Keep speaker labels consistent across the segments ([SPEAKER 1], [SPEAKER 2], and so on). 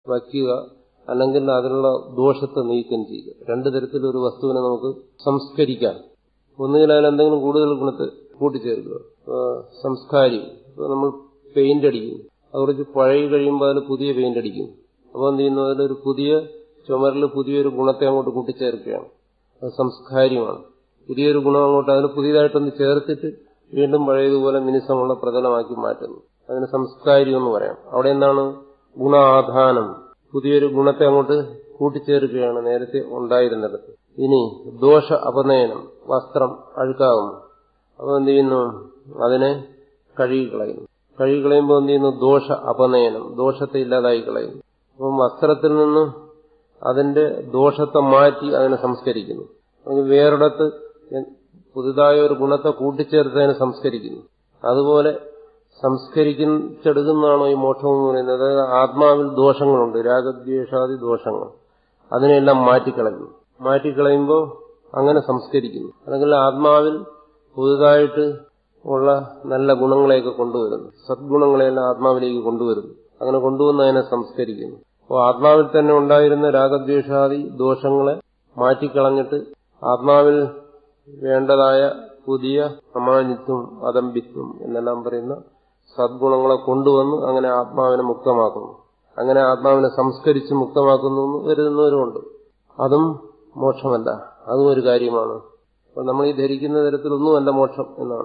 [SPEAKER 1] വയ്ക്കുക അല്ലെങ്കിൽ അതിനുള്ള ദോഷത്തെ നീക്കം ചെയ്യുക രണ്ടു തരത്തിലൊരു വസ്തുവിനെ നമുക്ക് സംസ്കരിക്കാം ഒന്നുകിൽ അതിൽ എന്തെങ്കിലും കൂടുതൽ ഗുണത്തെ കൂട്ടിച്ചേർക്കുക സംസ്കാരം ഇപ്പോൾ നമ്മൾ പെയിന്റ് അടിക്കും അത് കുറച്ച് പഴകി കഴിയുമ്പോൾ അതിൽ പുതിയ പെയിന്റ് അടിക്കും അപ്പോൾ എന്ത് ചെയ്യുന്നു അതിലൊരു പുതിയ ചുമരിൽ പുതിയൊരു ഗുണത്തെ അങ്ങോട്ട് കൂട്ടിച്ചേർക്കുകയാണ് അത് സംസ്കാര്യമാണ് പുതിയൊരു ഗുണം അങ്ങോട്ട് അതിന് പുതിയതായിട്ടൊന്ന് ചേർത്തിട്ട് വീണ്ടും പഴയതുപോലെ മിനുസമുള്ള പ്രതലമാക്കി മാറ്റുന്നു അതിന് സംസ്കാരം എന്ന് പറയാം അവിടെ എന്താണ് ഗുണാധാനം പുതിയൊരു ഗുണത്തെ അങ്ങോട്ട് കൂട്ടിച്ചേർക്കുകയാണ് നേരത്തെ ഉണ്ടായിരുന്നിടത്ത് ഇനി ദോഷ അപനയനം വസ്ത്രം അഴുക്കാകുന്നു അപ്പോൾ എന്ത് ചെയ്യുന്നു അതിനെ കഴുകിക്കളയുന്നു കഴുകിക്കളയുമ്പോൾ എന്ത് ചെയ്യുന്നു ദോഷ അപനയനം ദോഷത്തെ ഇല്ലാതായി കളയുന്നു അപ്പം വസ്ത്രത്തിൽ നിന്ന് അതിന്റെ ദോഷത്തെ മാറ്റി അതിനെ സംസ്കരിക്കുന്നു വേറൊരിടത്ത് പുതുതായ ഒരു ഗുണത്തെ കൂട്ടിച്ചേർത്ത് അതിനെ സംസ്കരിക്കുന്നു അതുപോലെ സംസ്കരിച്ചെടുക്കുന്നതാണോ ഈ മോക്ഷം എന്ന് പറയുന്നത് അതായത് ആത്മാവിൽ ദോഷങ്ങളുണ്ട് രാഗദ്വേഷാദി ദോഷങ്ങൾ അതിനെല്ലാം മാറ്റിക്കളയുന്നു മാറ്റിക്കളയുമ്പോൾ അങ്ങനെ സംസ്കരിക്കുന്നു അല്ലെങ്കിൽ ആത്മാവിൽ പുതുതായിട്ട് ഉള്ള നല്ല ഗുണങ്ങളെയൊക്കെ കൊണ്ടുവരുന്നു സദ്ഗുണങ്ങളെല്ലാം ആത്മാവിലേക്ക് കൊണ്ടുവരുന്നു അങ്ങനെ കൊണ്ടുവന്ന് അതിനെ സംസ്കരിക്കുന്നു അപ്പോൾ ആത്മാവിൽ തന്നെ ഉണ്ടായിരുന്ന രാഗദ്വേഷാദി ദോഷങ്ങളെ മാറ്റിക്കളഞ്ഞിട്ട് ആത്മാവിൽ വേണ്ടതായ പുതിയ അമാനിത്വം അതമ്പിത്വം എന്നെല്ലാം പറയുന്ന സദ്ഗുണങ്ങളെ കൊണ്ടുവന്ന് അങ്ങനെ ആത്മാവിനെ മുക്തമാക്കുന്നു അങ്ങനെ ആത്മാവിനെ സംസ്കരിച്ച് മുക്തമാക്കുന്നു എന്ന് കരുതുന്നവരുമുണ്ട് അതും മോക്ഷമല്ല അതും ഒരു കാര്യമാണ് അപ്പൊ നമ്മൾ ഈ ധരിക്കുന്ന തരത്തിലൊന്നുമല്ല മോക്ഷം എന്നാണ്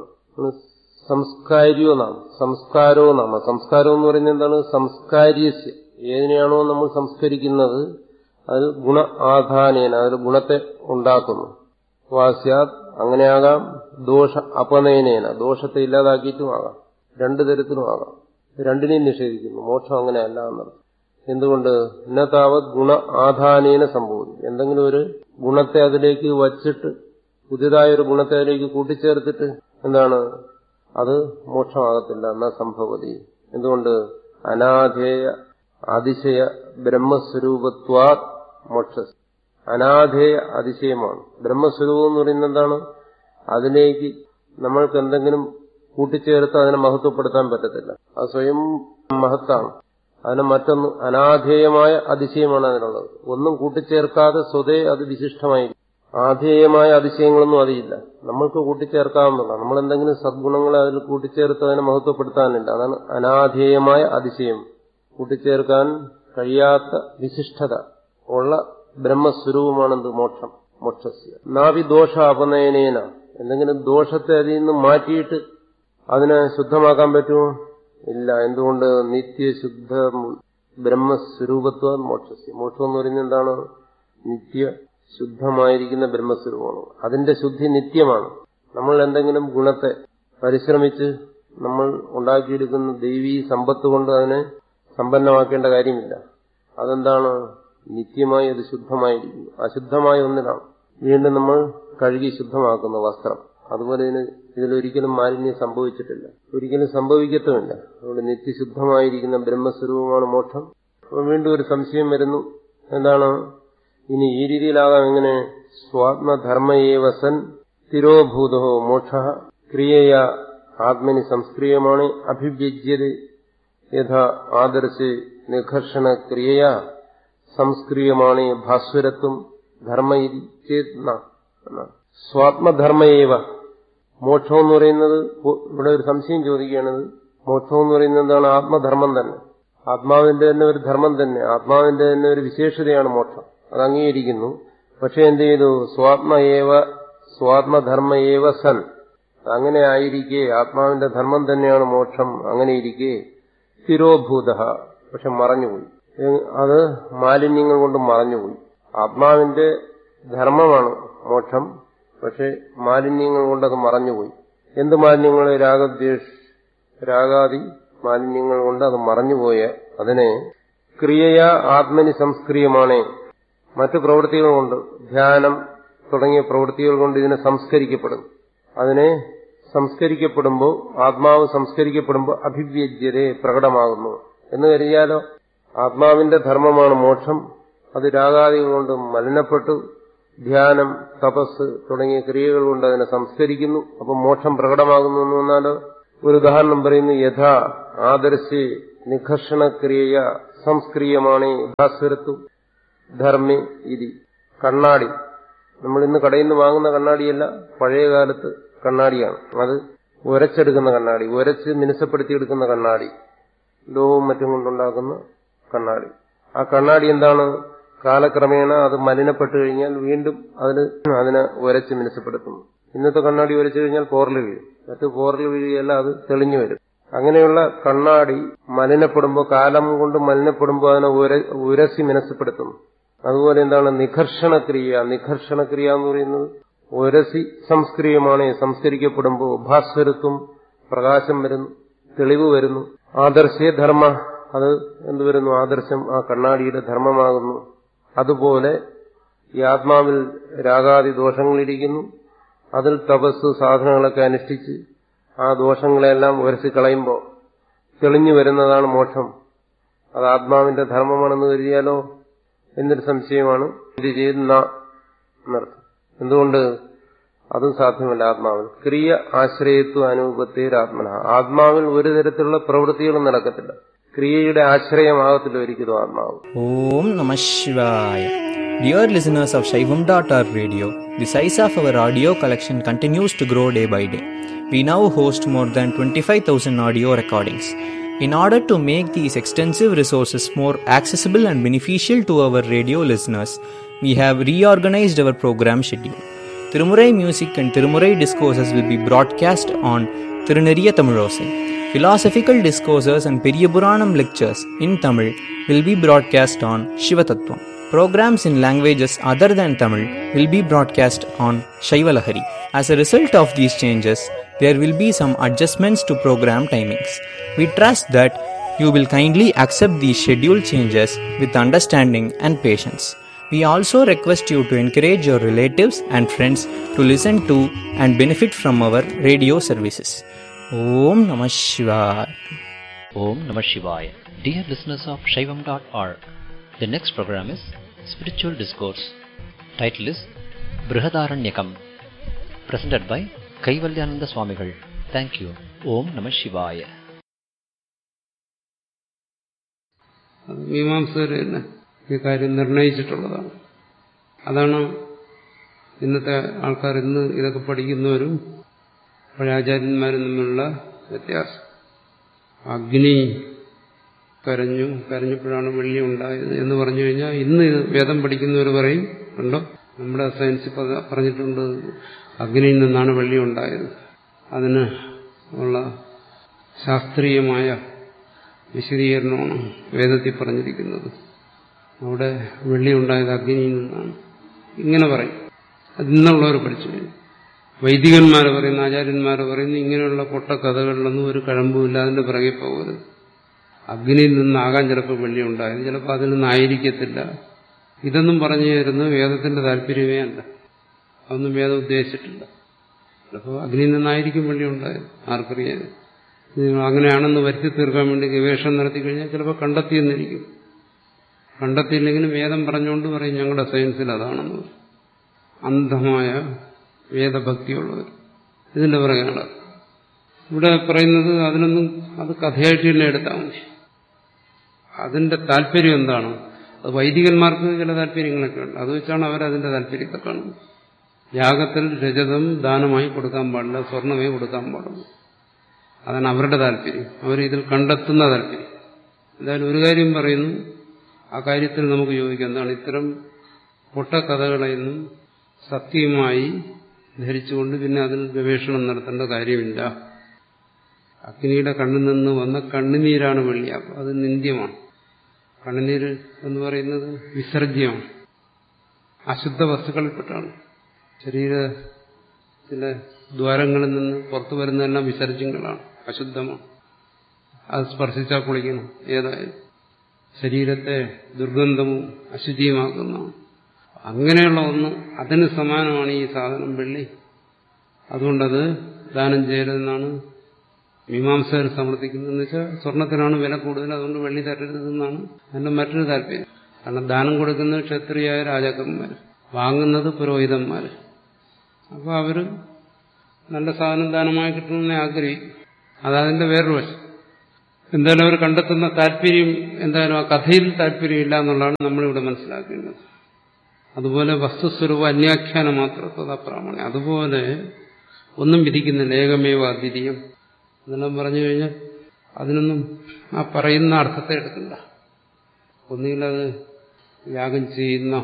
[SPEAKER 1] സംസ്കാരിയോ നാം സംസ്കാരോ നാമ സംസ്കാരം എന്ന് പറയുന്നത് എന്താണ് സംസ്കാര്യസ്യ ഏതിനെയാണോ നമ്മൾ സംസ്കരിക്കുന്നത് അത് ഗുണ ആധാനേന അതിൽ ഗുണത്തെ ഉണ്ടാക്കുന്നു വാസ്യാത് അങ്ങനെയാകാം ദോഷ അപനയനേന ദോഷത്തെ ഇല്ലാതാക്കിയിട്ടുമാകാം രണ്ടു തരത്തിലുമാകാം രണ്ടിനെയും നിഷേധിക്കുന്നു മോക്ഷം അങ്ങനെയല്ല എന്നർത്ഥം എന്തുകൊണ്ട് ഇന്നത്താവത് ഗുണ ആധാനേന സംഭവിക്കും എന്തെങ്കിലും ഒരു ഗുണത്തെ അതിലേക്ക് വച്ചിട്ട് പുതിയതായ ഒരു ഗുണത്തെ അതിലേക്ക് കൂട്ടിച്ചേർത്തിട്ട് എന്താണ് അത് മോക്ഷമാകത്തില്ല എന്ന സംഭവതി എന്തുകൊണ്ട് അനാധേയ അതിശയ ബ്രഹ്മസ്വരൂപത്വാ മോക്ഷ അനാധേയ അതിശയമാണ് ബ്രഹ്മസ്വരൂപം എന്ന് പറയുന്നത് എന്താണ് അതിലേക്ക് നമ്മൾക്ക് എന്തെങ്കിലും കൂട്ടിച്ചേർത്ത് അതിനെ മഹത്വപ്പെടുത്താൻ പറ്റത്തില്ല അത് സ്വയം മഹത്താണ് അതിന് മറ്റൊന്ന് അനാധേയമായ അതിശയമാണ് അതിനുള്ളത് ഒന്നും കൂട്ടിച്ചേർക്കാതെ സ്വതേ അത് വിശിഷ്ടമായി ആധേയമായ അതിശയങ്ങളൊന്നും അതില്ല നമ്മൾക്ക് കൂട്ടിച്ചേർക്കാവുന്നതാണ് നമ്മൾ എന്തെങ്കിലും സദ്ഗുണങ്ങളെ അതിൽ കൂട്ടിച്ചേർത്ത് അതിനെ മഹത്വപ്പെടുത്താനില്ല അതാണ് അനാധേയമായ അതിശയം കൂട്ടിച്ചേർക്കാൻ കഴിയാത്ത വിശിഷ്ടത ഉള്ള ബ്രഹ്മസ്വരൂപമാണെന്ത് മോക്ഷം മോക്ഷസ്യ നാവി ദോഷ അപനയനേന എന്തെങ്കിലും ദോഷത്തെ അതിൽ നിന്ന് മാറ്റിയിട്ട് അതിനെ ശുദ്ധമാക്കാൻ പറ്റുമോ ഇല്ല എന്തുകൊണ്ട് നിത്യശുദ്ധ ബ്രഹ്മസ്വരൂപത്വ മോക്ഷസ്യ മോക്ഷം എന്ന് പറയുന്നത് എന്താണ് നിത്യ ശുദ്ധമായിരിക്കുന്ന ബ്രഹ്മസ്വരൂപമാണ് അതിന്റെ ശുദ്ധി നിത്യമാണ് നമ്മൾ എന്തെങ്കിലും ഗുണത്തെ പരിശ്രമിച്ച് നമ്മൾ ഉണ്ടാക്കിയെടുക്കുന്ന ദൈവീ സമ്പത്ത് കൊണ്ട് അതിനെ സമ്പന്നമാക്കേണ്ട കാര്യമില്ല അതെന്താണ് നിത്യമായി അത് ശുദ്ധമായിരിക്കുന്നു അശുദ്ധമായ ഒന്നിനാണ് വീണ്ടും നമ്മൾ കഴുകി ശുദ്ധമാക്കുന്ന വസ്ത്രം അതുപോലെ ഇതിന് ഇതിലൊരിക്കലും മാലിന്യം സംഭവിച്ചിട്ടില്ല ഒരിക്കലും സംഭവിക്കത്തുമില്ല അതുകൊണ്ട് നിത്യശുദ്ധമായിരിക്കുന്ന ബ്രഹ്മസ്വരൂപമാണ് മോക്ഷം അപ്പോൾ വീണ്ടും ഒരു സംശയം വരുന്നു എന്താണ് ഇനി ഈ രീതിയിലാകാം എങ്ങനെ സ്വാത്മധർമ്മയേവസൻ സ്ഥിരോഭൂതോ മോക്ഷ ക്രിയയ ആത്മനി സംസ്ക്രിയമാണ് അഭിവ്യജ്യത യഥാ ആദർശ് നിഘർഷണ ക്രിയയ സംസ്ക്രിയമാണ് ഭാസ്വരത്വം ധർമ്മ സ്വാത്മധർമ്മയേവ മോക്ഷം എന്ന് പറയുന്നത് ഇവിടെ ഒരു സംശയം ചോദിക്കുകയാണത് മോക്ഷം എന്ന് പറയുന്നത് എന്താണ് ആത്മധർമ്മം തന്നെ ആത്മാവിന്റെ തന്നെ ഒരു ധർമ്മം തന്നെ ആത്മാവിന്റെ തന്നെ ഒരു വിശേഷതയാണ് മോക്ഷം അത് അംഗീകരിക്കുന്നു പക്ഷെ എന്ത് ചെയ്തു സ്വാത്മയേവ സ്വാത്മധർമ്മയേവ സൻ അങ്ങനെ ആയിരിക്കെ ആത്മാവിന്റെ ധർമ്മം തന്നെയാണ് മോക്ഷം അങ്ങനെ ഇരിക്കെ സ്ഥിരോഭൂത പക്ഷെ മറഞ്ഞുപോയി അത് മാലിന്യങ്ങൾ കൊണ്ട് മറഞ്ഞുപോയി ആത്മാവിന്റെ ധർമ്മമാണ് മോക്ഷം പക്ഷെ മാലിന്യങ്ങൾ കൊണ്ടത് മറഞ്ഞുപോയി എന്ത് മാലിന്യങ്ങൾ രാഗദ്വേഷ് രാഗാദി മാലിന്യങ്ങൾ കൊണ്ട് അത് മറഞ്ഞുപോയ അതിനെ ക്രിയയ ആത്മനി സംസ്ക്രിയമാണേ മറ്റു പ്രവൃത്തികൾ കൊണ്ട് ധ്യാനം തുടങ്ങിയ പ്രവൃത്തികൾ കൊണ്ട് ഇതിനെ സംസ്കരിക്കപ്പെടും അതിനെ സംസ്കരിക്കപ്പെടുമ്പോൾ ആത്മാവ് സംസ്കരിക്കപ്പെടുമ്പോൾ അഭിവ്യജ്യതയെ പ്രകടമാകുന്നു എന്ന് കരുതിയാലോ ആത്മാവിന്റെ ധർമ്മമാണ് മോക്ഷം അത് രാഗാദികൾ കൊണ്ട് മലിനപ്പെട്ടു ധ്യാനം തപസ് തുടങ്ങിയ ക്രിയകൾ കൊണ്ട് അതിനെ സംസ്കരിക്കുന്നു അപ്പം മോക്ഷം പ്രകടമാകുന്നു എന്ന് വന്നാലോ ഒരു ഉദാഹരണം പറയുന്നു യഥാ ആദർശി നിഘർഷണ ക്രിയ സംസ്ക്രിയമാണ് ഭാസ്വരത്തു ധർമ്മി ഇതി കണ്ണാടി നമ്മൾ ഇന്ന് കടയിൽ നിന്ന് വാങ്ങുന്ന കണ്ണാടിയല്ല പഴയ കാലത്ത് കണ്ണാടിയാണ് അത് ഉരച്ചെടുക്കുന്ന കണ്ണാടി ഉരച്ച് മിനുസപ്പെടുത്തിയെടുക്കുന്ന കണ്ണാടി ലോഹവും മറ്റും കൊണ്ടുണ്ടാക്കുന്ന കണ്ണാടി ആ കണ്ണാടി എന്താണ് കാലക്രമേണ അത് മലിനപ്പെട്ടു കഴിഞ്ഞാൽ വീണ്ടും അതിന് അതിനെ ഉരച്ച് മിനുസപ്പെടുത്തുന്നു ഇന്നത്തെ കണ്ണാടി ഉരച്ചു കഴിഞ്ഞാൽ പോറൽ വീഴും മറ്റു പോറൽ വീഴുകയല്ല അത് തെളിഞ്ഞു വരും അങ്ങനെയുള്ള കണ്ണാടി മലിനപ്പെടുമ്പോൾ കാലം കൊണ്ട് മലിനപ്പെടുമ്പോൾ അതിനെ ഉര ഉരസി മിനസപ്പെടുത്തുന്നു അതുപോലെ എന്താണ് നിഘർഷണക്രിയ നിഘർഷണക്രിയ എന്ന് പറയുന്നത് ഉരസി സംസ്ക്രിയമാണ് സംസ്കരിക്കപ്പെടുമ്പോൾ ഭാസ്വരത്വം പ്രകാശം വരുന്നു തെളിവ് വരുന്നു ആദർശേ ധർമ്മ അത് എന്ത് വരുന്നു ആദർശം ആ കണ്ണാടിയുടെ ധർമ്മമാകുന്നു അതുപോലെ ഈ ആത്മാവിൽ രാഗാദി ദോഷങ്ങളിരിക്കുന്നു അതിൽ തപസ് സാധനങ്ങളൊക്കെ അനുഷ്ഠിച്ച് ആ ദോഷങ്ങളെല്ലാം ഉരಸಿ കളയുമ്പോൾ തെളിഞ്ഞു വരുന്നതാണ് മോക്ഷം അത് ആത്മാവിന്റെ ധർമ്മമാണെന്ന് കരുതിയാലോ എന്നൊരു സംശയമാണ് ഇത് ചെയ്യുന്ന എന്നർത്ഥം എന്തുകൊണ്ട് അതും സാധ്യമല്ല ആത്മാവിൽ ക്രിയ ആശ്രയത്വ അനുപത്തേരാത്മന ആത്മാവിൽ ഒരു തരത്തിലുള്ള പ്രവൃത്തികളും നടക്കത്തില്ല ക്രിയയുടെ ആശ്രയമാകത്തില്ല ഒരിക്കലും ആത്മാവ്
[SPEAKER 2] Om Namah Shivaya. Dear listeners of Shaivam.org radio, the size of our audio collection continues to grow day by day. We now host more than 25,000 audio recordings. In order to make these extensive resources more accessible and beneficial to our radio listeners, we have reorganized our program schedule. Tirumurai music and Tirumurai discourses will be broadcast on Tiruneriya Tamilosai. Philosophical discourses and Periyapuranam lectures in Tamil will be broadcast on Shivatattvam. Programs in languages other than Tamil will be broadcast on Shaivalahari. As a result of these changes, there will be some adjustments to program timings. We trust that you will kindly accept these schedule changes with understanding and patience. We also request you to encourage your relatives and friends to listen to and benefit from our radio services. Om Namah Shivaya.
[SPEAKER 3] Om Namah Shivaya. Dear listeners of Shaivam.org, the next program is Spiritual Discourse. Title is Brihadaranyakam. Presented by Kaivalyananda Swamigal. Thank you. Om Namah Shivaya.
[SPEAKER 4] അത് മീമാംസകർ തന്നെ ഈ കാര്യം നിർണയിച്ചിട്ടുള്ളതാണ് അതാണ് ഇന്നത്തെ ആൾക്കാർ ഇന്ന് ഇതൊക്കെ പഠിക്കുന്നവരും പഴയ ആചാര്യന്മാരും തമ്മിലുള്ള വ്യത്യാസം അഗ്നി കരഞ്ഞു കരഞ്ഞപ്പോഴാണ് വെള്ളി ഉണ്ടായത് എന്ന് പറഞ്ഞു കഴിഞ്ഞാൽ ഇന്ന് ഇത് വേദം പഠിക്കുന്നവർ പറയും ഉണ്ടോ നമ്മുടെ സയൻസ് പറഞ്ഞിട്ടുണ്ട് അഗ്നിയിൽ നിന്നാണ് വെള്ളി ഉണ്ടായത് അതിന് ഉള്ള ശാസ്ത്രീയമായ വിശദീകരണമാണ് വേദത്തിൽ പറഞ്ഞിരിക്കുന്നത് അവിടെ വെള്ളി ഉണ്ടായത് അഗ്നിയിൽ നിന്നാണ് ഇങ്ങനെ പറയും അത് ഇന്നുള്ളവർ പഠിച്ചു കഴിഞ്ഞു വൈദികന്മാർ പറയുന്ന ആചാര്യന്മാർ പറയുന്ന ഇങ്ങനെയുള്ള പൊട്ടക്കഥകളിലൊന്നും ഒരു കഴമ്പുമില്ല അതിന്റെ പിറകെ പോകരുത് അഗ്നിയിൽ നിന്നാകാൻ ചിലപ്പോൾ വെള്ളി ഉണ്ടായത് ചിലപ്പോൾ അതിൽ നിന്നായിരിക്കത്തില്ല ഇതൊന്നും പറഞ്ഞു തരുന്നത് വേദത്തിന്റെ താല്പര്യമേ അല്ല അതൊന്നും വേദം ഉദ്ദേശിച്ചിട്ടില്ല ചിലപ്പോൾ അഗ്നിയിൽ നിന്നായിരിക്കും വെള്ളി ഉണ്ടായത് ആർക്കറിയാൻ നിങ്ങൾ അങ്ങനെയാണെന്ന് വരുത്തി തീർക്കാൻ വേണ്ടി ഗവേഷണം നടത്തി കഴിഞ്ഞാൽ ചിലപ്പോൾ കണ്ടെത്തിയെന്നിരിക്കും കണ്ടെത്തിയില്ലെങ്കിലും വേദം പറഞ്ഞുകൊണ്ട് പറയും ഞങ്ങളുടെ സയൻസിൽ അതാണെന്ന് അന്ധമായ വേദഭക്തിയുള്ളവർ ഇതിന്റെ പുറകെയാണ് ഇവിടെ പറയുന്നത് അതിനൊന്നും അത് കഥയായിട്ട് തന്നെ എടുത്താൽ മതി അതിന്റെ താല്പര്യം എന്താണ് അത് വൈദികന്മാർക്ക് ചില താല്പര്യങ്ങളൊക്കെ ഉണ്ട് അത് വെച്ചാണ് അവർ അതിന്റെ താല്പര്യത്തെ കാണുന്നത് യാഗത്തിൽ രജതം ദാനമായി കൊടുക്കാൻ പാടില്ല സ്വർണമേ കൊടുക്കാൻ പാടുള്ളൂ അതാണ് അവരുടെ താല്പര്യം അവർ ഇതിൽ കണ്ടെത്തുന്ന താല്പര്യം എന്തായാലും ഒരു കാര്യം പറയുന്നു ആ കാര്യത്തിൽ നമുക്ക് യോജിക്കാം എന്താണ് ഇത്തരം പൊട്ടക്കഥകളെയൊന്നും സത്യമായി ധരിച്ചുകൊണ്ട് പിന്നെ അതിൽ ഗവേഷണം നടത്തേണ്ട കാര്യമില്ല അഗ്നിയുടെ കണ്ണിൽ നിന്ന് വന്ന കണ്ണുനീരാണ് വെള്ളി അപ്പോൾ അത് നിന്ദ്യമാണ് കണ്ണുനീര് എന്ന് പറയുന്നത് വിസർജ്യമാണ് അശുദ്ധ വസ്തുക്കളിൽപ്പെട്ടാണ് ശരീരത്തിലെ ദ്വാരങ്ങളിൽ നിന്ന് പുറത്തു വരുന്നതെല്ലാം വിസർജ്യങ്ങളാണ് അശുദ്ധമാണ് അത് സ്പർശിച്ചാൽ കുളിക്കണം ഏതായാലും ശരീരത്തെ ദുർഗന്ധവും അശുചിയുമാക്കുന്നതാണ് അങ്ങനെയുള്ള ഒന്ന് അതിന് സമാനമാണ് ഈ സാധനം വെള്ളി അതുകൊണ്ടത് ദാനം ചെയ്യരുതെന്നാണ് മീമാംസകർ സമർത്ഥിക്കുന്നതെന്ന് വെച്ചാൽ സ്വർണത്തിനാണ് വില കൂടുതൽ അതുകൊണ്ട് വെള്ളി തരരുതെന്നാണ് അതിന്റെ മറ്റൊരു താല്പര്യം കാരണം ദാനം കൊടുക്കുന്നത് ക്ഷത്രിയായ രാജാക്കന്മാർ വാങ്ങുന്നത് പുരോഹിതന്മാർ അപ്പോൾ അവർ നല്ല സാധനം ദാനമായി കിട്ടണമെന്ന് ആഗ്രഹിക്കും അതതിന്റെ വേറൊരു വശം എന്തായാലും അവർ കണ്ടെത്തുന്ന താല്പര്യം എന്തായാലും ആ കഥയിൽ താല്പര്യമില്ല എന്നുള്ളതാണ് നമ്മളിവിടെ മനസ്സിലാക്കേണ്ടത് അതുപോലെ വസ്തുസ്വരൂപ അന്യാഖ്യാനം മാത്രം അപ്രാമാണ്യം അതുപോലെ ഒന്നും വിധിക്കുന്നില്ല ഏകമേവ അദ്വിതീയം എന്നെല്ലാം പറഞ്ഞു കഴിഞ്ഞാൽ അതിനൊന്നും ആ പറയുന്ന അർത്ഥത്തെ എടുക്കണ്ട ഒന്നുകിൽ അത് യാഗം ചെയ്യുന്ന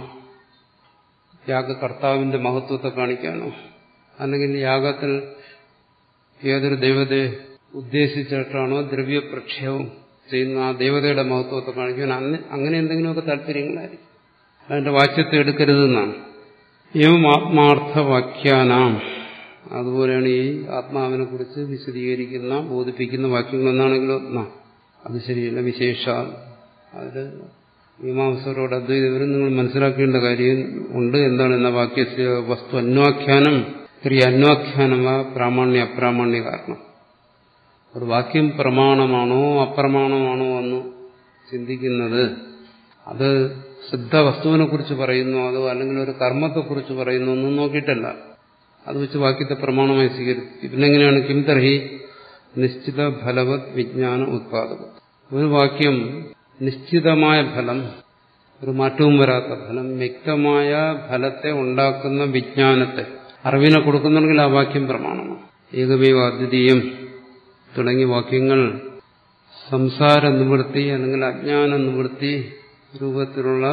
[SPEAKER 4] യാഗകർത്താവിന്റെ മഹത്വത്തെ കാണിക്കാനോ അല്ലെങ്കിൽ യാഗത്തിൽ ഏതൊരു ദൈവതയെ ഉദ്ദേശിച്ചിട്ടാണോ ദ്രവ്യപ്രക്ഷേപം ചെയ്യുന്ന ആ ദേവതയുടെ മഹത്വത്തെ കാണിക്കാൻ അന്ന് അങ്ങനെ എന്തെങ്കിലുമൊക്കെ താല്പര്യങ്ങളായിരിക്കും അതിന്റെ വാക്യത്തെ എടുക്കരുതെന്നാണ് ഏവം ആത്മാർത്ഥവാക്യാനാം അതുപോലെയാണ് ഈ ആത്മാവിനെ കുറിച്ച് വിശദീകരിക്കുന്ന ബോധിപ്പിക്കുന്ന വാക്യങ്ങളെന്നാണെങ്കിലും ഒന്നാ അത് ശരിയല്ല വിശേഷ അതിൽ മീമാംസകരോട് അദ്വൈതവരും നിങ്ങൾ മനസ്സിലാക്കേണ്ട കാര്യം ഉണ്ട് എന്താണ് എന്ന വാക്യസ്യ വസ്തു അന്വാഖ്യാനം ക്രിയ അന്വാഖ്യാനം ആ പ്രാമാണ്യ അപ്രാമാണ്യ കാരണം ഒരു വാക്യം പ്രമാണമാണോ അപ്രമാണമാണോ എന്ന് ചിന്തിക്കുന്നത് അത് സിദ്ധ വസ്തുവിനെ കുറിച്ച് പറയുന്നു അതോ അല്ലെങ്കിൽ ഒരു കർമ്മത്തെക്കുറിച്ച് പറയുന്നു ഒന്നും നോക്കിയിട്ടല്ല അത് വെച്ച് വാക്യത്തെ പ്രമാണമായി സ്വീകരിച്ചു പിന്നെങ്ങനെയാണ് കിം തർഹി നിശ്ചിത ഫലവത് വിജ്ഞാന ഉത്പാദകം ഒരു വാക്യം നിശ്ചിതമായ ഫലം ഒരു മാറ്റവും വരാത്ത ഫലം വ്യക്തമായ ഫലത്തെ ഉണ്ടാക്കുന്ന വിജ്ഞാനത്തെ അറിവിനെ കൊടുക്കുന്നുണ്ടെങ്കിൽ ആ വാക്യം പ്രമാണമാണ് ഏകമേവ അദ്വിതീയം തുടങ്ങിയ വാക്യങ്ങൾ സംസാര നിവൃത്തി അല്ലെങ്കിൽ അജ്ഞാന നിവൃത്തി രൂപത്തിലുള്ള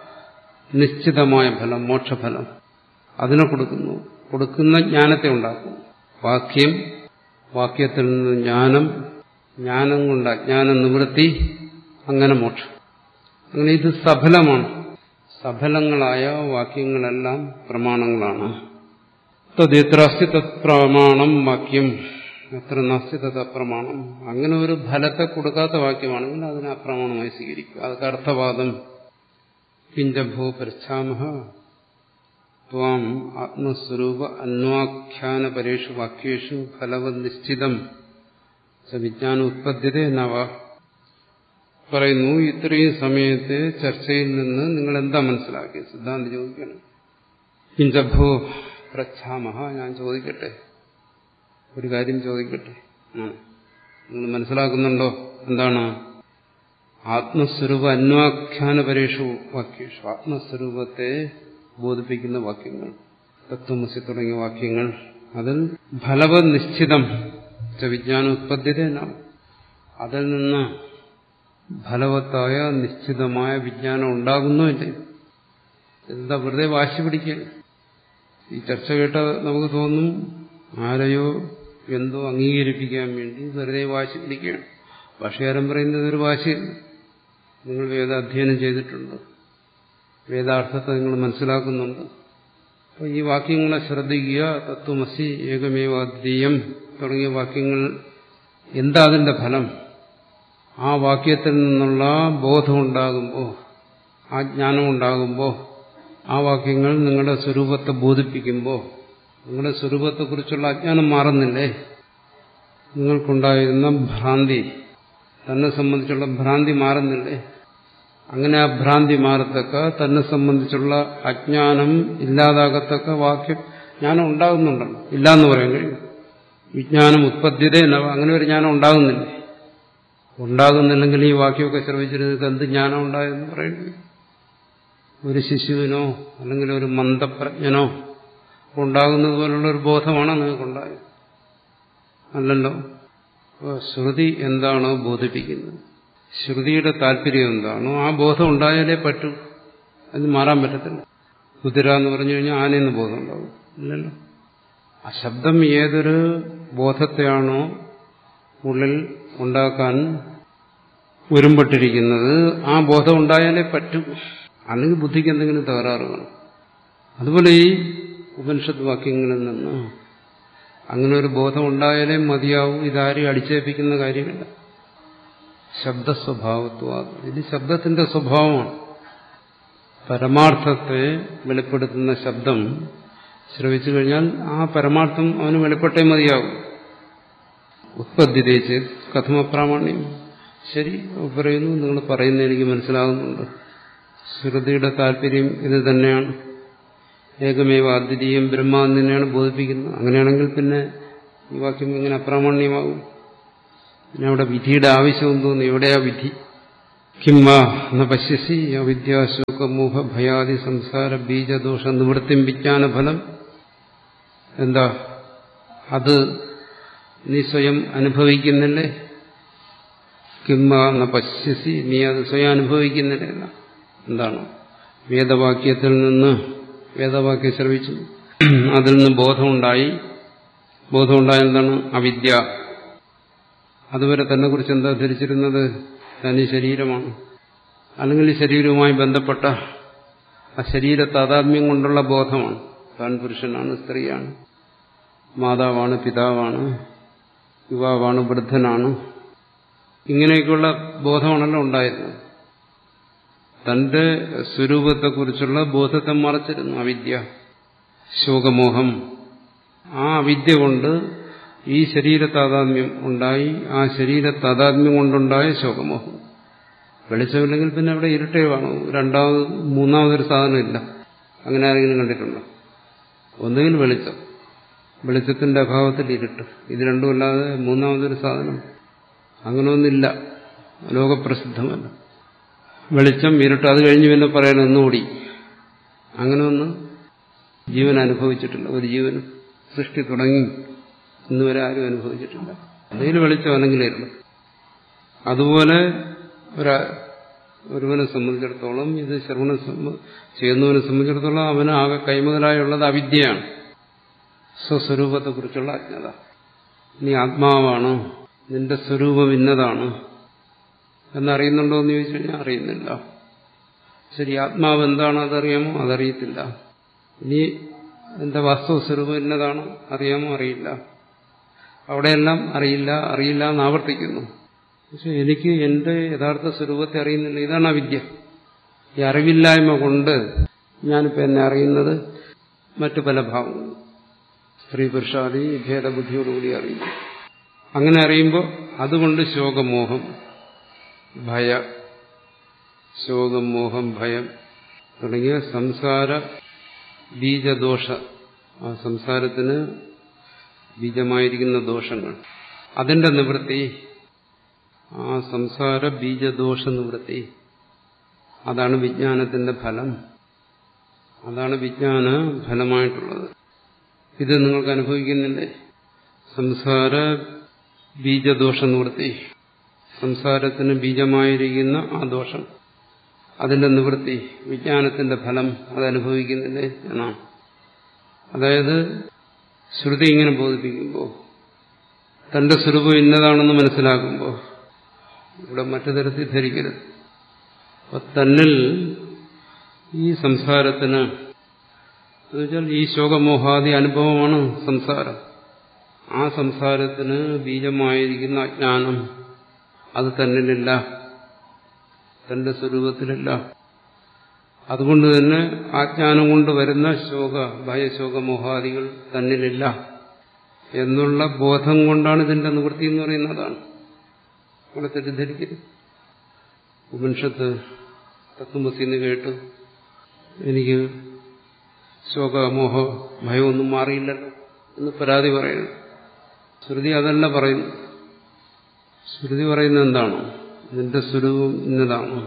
[SPEAKER 4] നിശ്ചിതമായ ഫലം മോക്ഷഫലം അതിനെ കൊടുക്കുന്നു കൊടുക്കുന്ന ജ്ഞാനത്തെ ഉണ്ടാക്കുന്നു വാക്യം വാക്യത്തിൽ നിന്ന് ജ്ഞാനം ജ്ഞാനം കൊണ്ട് അജ്ഞാന നിവൃത്തി അങ്ങനെ മോക്ഷം അങ്ങനെ ഇത് സഫലമാണ് സഫലങ്ങളായ വാക്യങ്ങളെല്ലാം പ്രമാണങ്ങളാണ് തദ്യത്രാസ്തി തത് പ്രമാണം വാക്യം എത്ര നാസ്തി തത് അപ്രമാണം അങ്ങനെ ഒരു ഫലത്തെ കൊടുക്കാത്ത വാക്യമാണെങ്കിൽ അതിനെ അപ്രമാണമായി സ്വീകരിക്കുക അതൊക്കെ അർത്ഥവാദം കിഞ്ചഭോ പരിച്ഛാമഹ ത്വാം ആത്മസ്വരൂപ അന്വാഖ്യാന പരേഷു വാക്യേഷു ഫലവത് നിശ്ചിതം വിജ്ഞാന ഉത്പദ്ധ്യത നവ പറയുന്നു ഇത്രയും സമയത്തെ ചർച്ചയിൽ നിന്ന് നിങ്ങൾ എന്താ മനസ്സിലാക്കിയത് സിദ്ധാന്തി ചോദിക്കണം കിഞ്ചഭോ പ്രച്ഛാമഹ ഞാൻ ചോദിക്കട്ടെ ഒരു കാര്യം ചോദിക്കട്ടെ നിങ്ങൾ മനസ്സിലാക്കുന്നുണ്ടോ എന്താണ് ആത്മസ്വരൂപ അന്വാഖ്യാന പരേഷു വാക്യേഷു ആത്മസ്വരൂപത്തെ ബോധിപ്പിക്കുന്ന വാക്യങ്ങൾ തത്വമസി തുടങ്ങിയ വാക്യങ്ങൾ അതിൽ ഫലവത് നിശ്ചിതം വിജ്ഞാന ഉത്പദ്ധ്യത അതിൽ നിന്ന് ഫലവത്തായ നിശ്ചിതമായ വിജ്ഞാനം ഉണ്ടാകുന്നോ ഇല്ലേ എന്താ വെറുതെ വാശി പിടിക്കുക ഈ ചർച്ച കേട്ട നമുക്ക് തോന്നും ആരെയോ എന്തോ അംഗീകരിപ്പിക്കാൻ വേണ്ടി വെറുതെ വാശി പിടിക്കുകയാണ് ഭാഷകാരൻ പറയുന്നത് ഒരു വാശി നിങ്ങൾ വേദാധ്യയനം ചെയ്തിട്ടുണ്ട് വേദാർത്ഥത്തെ നിങ്ങൾ മനസ്സിലാക്കുന്നുണ്ട് അപ്പോൾ ഈ വാക്യങ്ങളെ ശ്രദ്ധിക്കുക തത്വമസി ഏകമേവാദ്വീയം തുടങ്ങിയ വാക്യങ്ങൾ എന്താ അതിന്റെ ഫലം ആ വാക്യത്തിൽ നിന്നുള്ള ബോധം ഉണ്ടാകുമ്പോൾ ആ ജ്ഞാനം ഉണ്ടാകുമ്പോൾ ആ വാക്യങ്ങൾ നിങ്ങളുടെ സ്വരൂപത്തെ ബോധിപ്പിക്കുമ്പോൾ നിങ്ങളുടെ സ്വരൂപത്തെക്കുറിച്ചുള്ള അജ്ഞാനം മാറുന്നില്ലേ നിങ്ങൾക്കുണ്ടായിരുന്ന ഭ്രാന്തി തന്നെ സംബന്ധിച്ചുള്ള ഭ്രാന്തി മാറുന്നില്ലേ അങ്ങനെ ആ ഭ്രാന്തി മാറത്തക്ക തന്നെ സംബന്ധിച്ചുള്ള അജ്ഞാനം ഇല്ലാതാകത്തക്ക വാക്യം ജ്ഞാനം ഉണ്ടാകുന്നുണ്ടല്ലോ ഇല്ല എന്ന് പറയാൻ കഴിയും വിജ്ഞാനം ഉത്പദ്ധ്യത അങ്ങനെ ഒരു ജ്ഞാനം ഉണ്ടാകുന്നില്ലേ ഉണ്ടാകുന്നില്ലെങ്കിൽ ഈ വാക്യമൊക്കെ ശ്രമിച്ചിരുന്നത് എന്ത് ജ്ഞാനം ഉണ്ടായെന്ന് പറയുന്നത് ഒരു ശിശുവിനോ അല്ലെങ്കിൽ ഒരു മന്ദപ്രജ്ഞനോ ഉണ്ടാകുന്നത് പോലുള്ള ഒരു ബോധമാണോ നിങ്ങൾക്കുണ്ടായത് അല്ലല്ലോ ശ്രുതി എന്താണോ ബോധിപ്പിക്കുന്നത് ശ്രുതിയുടെ താല്പര്യം എന്താണോ ആ ബോധം ഉണ്ടായാലേ പറ്റൂ അത് മാറാൻ പറ്റത്തില്ല കുതിര എന്ന് പറഞ്ഞു കഴിഞ്ഞാൽ ആനയെന്ന് ബോധം ഉണ്ടാവും ഇല്ലല്ലോ ആ ശബ്ദം ഏതൊരു ബോധത്തെയാണോ ഉള്ളിൽ ഉണ്ടാക്കാൻ ഒരുമ്പെട്ടിരിക്കുന്നത് ആ ബോധം ഉണ്ടായാലേ പറ്റൂ അല്ലെങ്കിൽ ബുദ്ധിക്ക് എന്തെങ്കിലും തകരാറ് കാണും അതുപോലെ ഈ ഉപനിഷത്ത് വാക്യങ്ങളിൽ നിന്ന് അങ്ങനെ ഒരു ബോധം ഉണ്ടായാലേ മതിയാവും ഇതാരും അടിച്ചേൽപ്പിക്കുന്ന കാര്യമില്ല ശബ്ദസ്വഭാവത്വ ഇത് ശബ്ദത്തിന്റെ സ്വഭാവമാണ് പരമാർത്ഥത്തെ വെളിപ്പെടുത്തുന്ന ശബ്ദം ശ്രവിച്ചു കഴിഞ്ഞാൽ ആ പരമാർത്ഥം അവന് വെളിപ്പെട്ടേ മതിയാവും ഉത്പദ്ധിതേച്ച് കഥമപ്രാമാണ്യം ശരി പറയുന്നു നിങ്ങൾ പറയുന്ന എനിക്ക് മനസ്സിലാകുന്നുണ്ട് ശ്രുതിയുടെ താല്പര്യം ഇത് തന്നെയാണ് ഏകമേവ അദ്വിതീയം ബ്രഹ്മ എന്ന് തന്നെയാണ് ബോധിപ്പിക്കുന്നത് അങ്ങനെയാണെങ്കിൽ പിന്നെ ഈ വാക്യം എങ്ങനെ അപ്രാമാണ്യമാകും പിന്നെ അവിടെ വിധിയുടെ ആവശ്യം തോന്നുന്നു എവിടെയാ വിധി കിംവാ എന്ന പശ്യസി അവിദ്യാശോകമോഹ ഭയാദി സംസാര ബീജദോഷ നിവൃത്തിം വിജ്ഞാന ഫലം എന്താ അത് നീ സ്വയം അനുഭവിക്കുന്നില്ലേ കിംവ എന്ന പശ്യസി നീ അത് സ്വയം അനുഭവിക്കുന്നില്ല എന്താണ് വേദവാക്യത്തിൽ നിന്ന് വേദവാക്യം ശ്രവിച്ചു അതിൽ നിന്ന് ബോധമുണ്ടായി ബോധമുണ്ടായ എന്താണ് അവിദ്യ അതുവരെ തന്നെ കുറിച്ച് എന്താ ധരിച്ചിരുന്നത് തനി ശരീരമാണ് അല്ലെങ്കിൽ ഈ ശരീരവുമായി ബന്ധപ്പെട്ട ആ ശരീര താതാത്മ്യം കൊണ്ടുള്ള ബോധമാണ് താൻ പുരുഷനാണ് സ്ത്രീയാണ് മാതാവാണ് പിതാവാണ് യുവാവാണ് വൃദ്ധനാണ് ഇങ്ങനെയൊക്കെയുള്ള ബോധമാണല്ലോ ഉണ്ടായിരുന്നത് തന്റെ സ്വരൂപത്തെക്കുറിച്ചുള്ള ബോധത്തെ മറച്ചിരുന്നു അവിദ്യ ശോകമോഹം ആ അവിദ്യ കൊണ്ട് ഈ ശരീര താതാത്മ്യം ഉണ്ടായി ആ ശരീര താതാത്മ്യം കൊണ്ടുണ്ടായ ശോകമോഹം വെളിച്ചമില്ലെങ്കിൽ പിന്നെ അവിടെ ഇരുട്ടേ കാണും രണ്ടാമത് മൂന്നാമതൊരു സാധനമില്ല അങ്ങനെ ആരെങ്കിലും കണ്ടിട്ടുണ്ടോ ഒന്നുകിൽ വെളിച്ചം വെളിച്ചത്തിന്റെ അഭാവത്തിൽ ഇരുട്ട് ഇത് രണ്ടുമല്ലാതെ മൂന്നാമതൊരു സാധനം അങ്ങനെയൊന്നില്ല ലോകപ്രസിദ്ധമല്ല വെളിച്ചം ഇരുട്ട് അത് കഴിഞ്ഞ് പിന്നെ പറയാൻ ഒന്നുകൂടി അങ്ങനെ ഒന്ന് ജീവൻ അനുഭവിച്ചിട്ടില്ല ഒരു ജീവൻ സൃഷ്ടി തുടങ്ങി ഇന്നുവരെ ആരും അനുഭവിച്ചിട്ടില്ല എന്തെങ്കിലും വെളിച്ചം അല്ലെങ്കിൽ ഇരുട്ട് അതുപോലെ ഒരു ഒരുവനെ സംബന്ധിച്ചിടത്തോളം ഇത് ശ്രവണം ചെയ്യുന്നവനെ സംബന്ധിച്ചിടത്തോളം അവന് ആകെ കൈമുതലായുള്ളത് അവിദ്യയാണ് സ്വസ്വരൂപത്തെക്കുറിച്ചുള്ള അജ്ഞത നീ ആത്മാവാണ് നിന്റെ സ്വരൂപം ഇന്നതാണ് എന്നറിയുന്നുണ്ടോ എന്ന് ചോദിച്ചു കഴിഞ്ഞാൽ അറിയുന്നില്ല ശരി ആത്മാവ് എന്താണ് അതറിയാമോ അതറിയത്തില്ല ഇനി എന്റെ വാസ്തവ സ്വരൂപം ഇന്നതാണ് അറിയാമോ അറിയില്ല അവിടെയെല്ലാം അറിയില്ല അറിയില്ല എന്ന് ആവർത്തിക്കുന്നു പക്ഷെ എനിക്ക് എന്റെ യഥാർത്ഥ സ്വരൂപത്തെ അറിയുന്നില്ല ഇതാണ് അവിദ്യ ഈ അറിവില്ലായ്മ കൊണ്ട് ഞാനിപ്പോൾ എന്നെ അറിയുന്നത് മറ്റു പല ഭാവങ്ങളും സ്ത്രീ പുരുഷാദി ഭേദബുദ്ധിയോടുകൂടി അറിയുന്നു അങ്ങനെ അറിയുമ്പോൾ അതുകൊണ്ട് ശോകമോഹം ഭയ ശോകം മോഹം ഭയം തുടങ്ങിയ സംസാര ബീജദോഷ ആ സംസാരത്തിന് ബീജമായിരിക്കുന്ന ദോഷങ്ങൾ അതിന്റെ നിവൃത്തി ആ സംസാര ബീജദോഷ നിവൃത്തി അതാണ് വിജ്ഞാനത്തിന്റെ ഫലം അതാണ് വിജ്ഞാന ഫലമായിട്ടുള്ളത് ഇത് നിങ്ങൾക്ക് അനുഭവിക്കുന്നില്ലേ സംസാര ബീജദോഷ നിവൃത്തി സംസാരത്തിന് ബീജമായിരിക്കുന്ന ആ ദോഷം അതിന്റെ നിവൃത്തി വിജ്ഞാനത്തിന്റെ ഫലം അതനുഭവിക്കുന്നില്ലേ എന്നാണ് അതായത് ശ്രുതി ഇങ്ങനെ ബോധിപ്പിക്കുമ്പോൾ തന്റെ സ്വരൂപം ഇന്നതാണെന്ന് മനസ്സിലാക്കുമ്പോൾ ഇവിടെ മറ്റു തരത്തിൽ ധരിക്കരുത് അപ്പൊ തന്നിൽ ഈ സംസാരത്തിന് എന്നുവെച്ചാൽ ഈ ശോകമോഹാദി അനുഭവമാണ് സംസാരം ആ സംസാരത്തിന് ബീജമായിരിക്കുന്ന അജ്ഞാനം അത് തന്നിലില്ല തന്റെ സ്വരൂപത്തിലില്ല അതുകൊണ്ട് തന്നെ ആജ്ഞാനം കൊണ്ട് വരുന്ന ശോക ഭയശോകമോഹാദികൾ തന്നിലില്ല എന്നുള്ള ബോധം കൊണ്ടാണ് ഇതിന്റെ നിവൃത്തി എന്ന് പറയുന്നതാണ് ഇവിടെ തെറ്റിദ്ധരിക്കരുത് ഉപനിഷത്ത് തത്വമസിന്ന് കേട്ടു എനിക്ക് ശോകമോഹ ഭയമൊന്നും മാറിയില്ലല്ലോ എന്ന് പരാതി പറയുന്നു ശ്രുതി അതല്ല പറയുന്നു ശ്രുതി പറയുന്നത് എന്താണ് നിന്റെ സ്വരൂപം ഇന്നതാണ്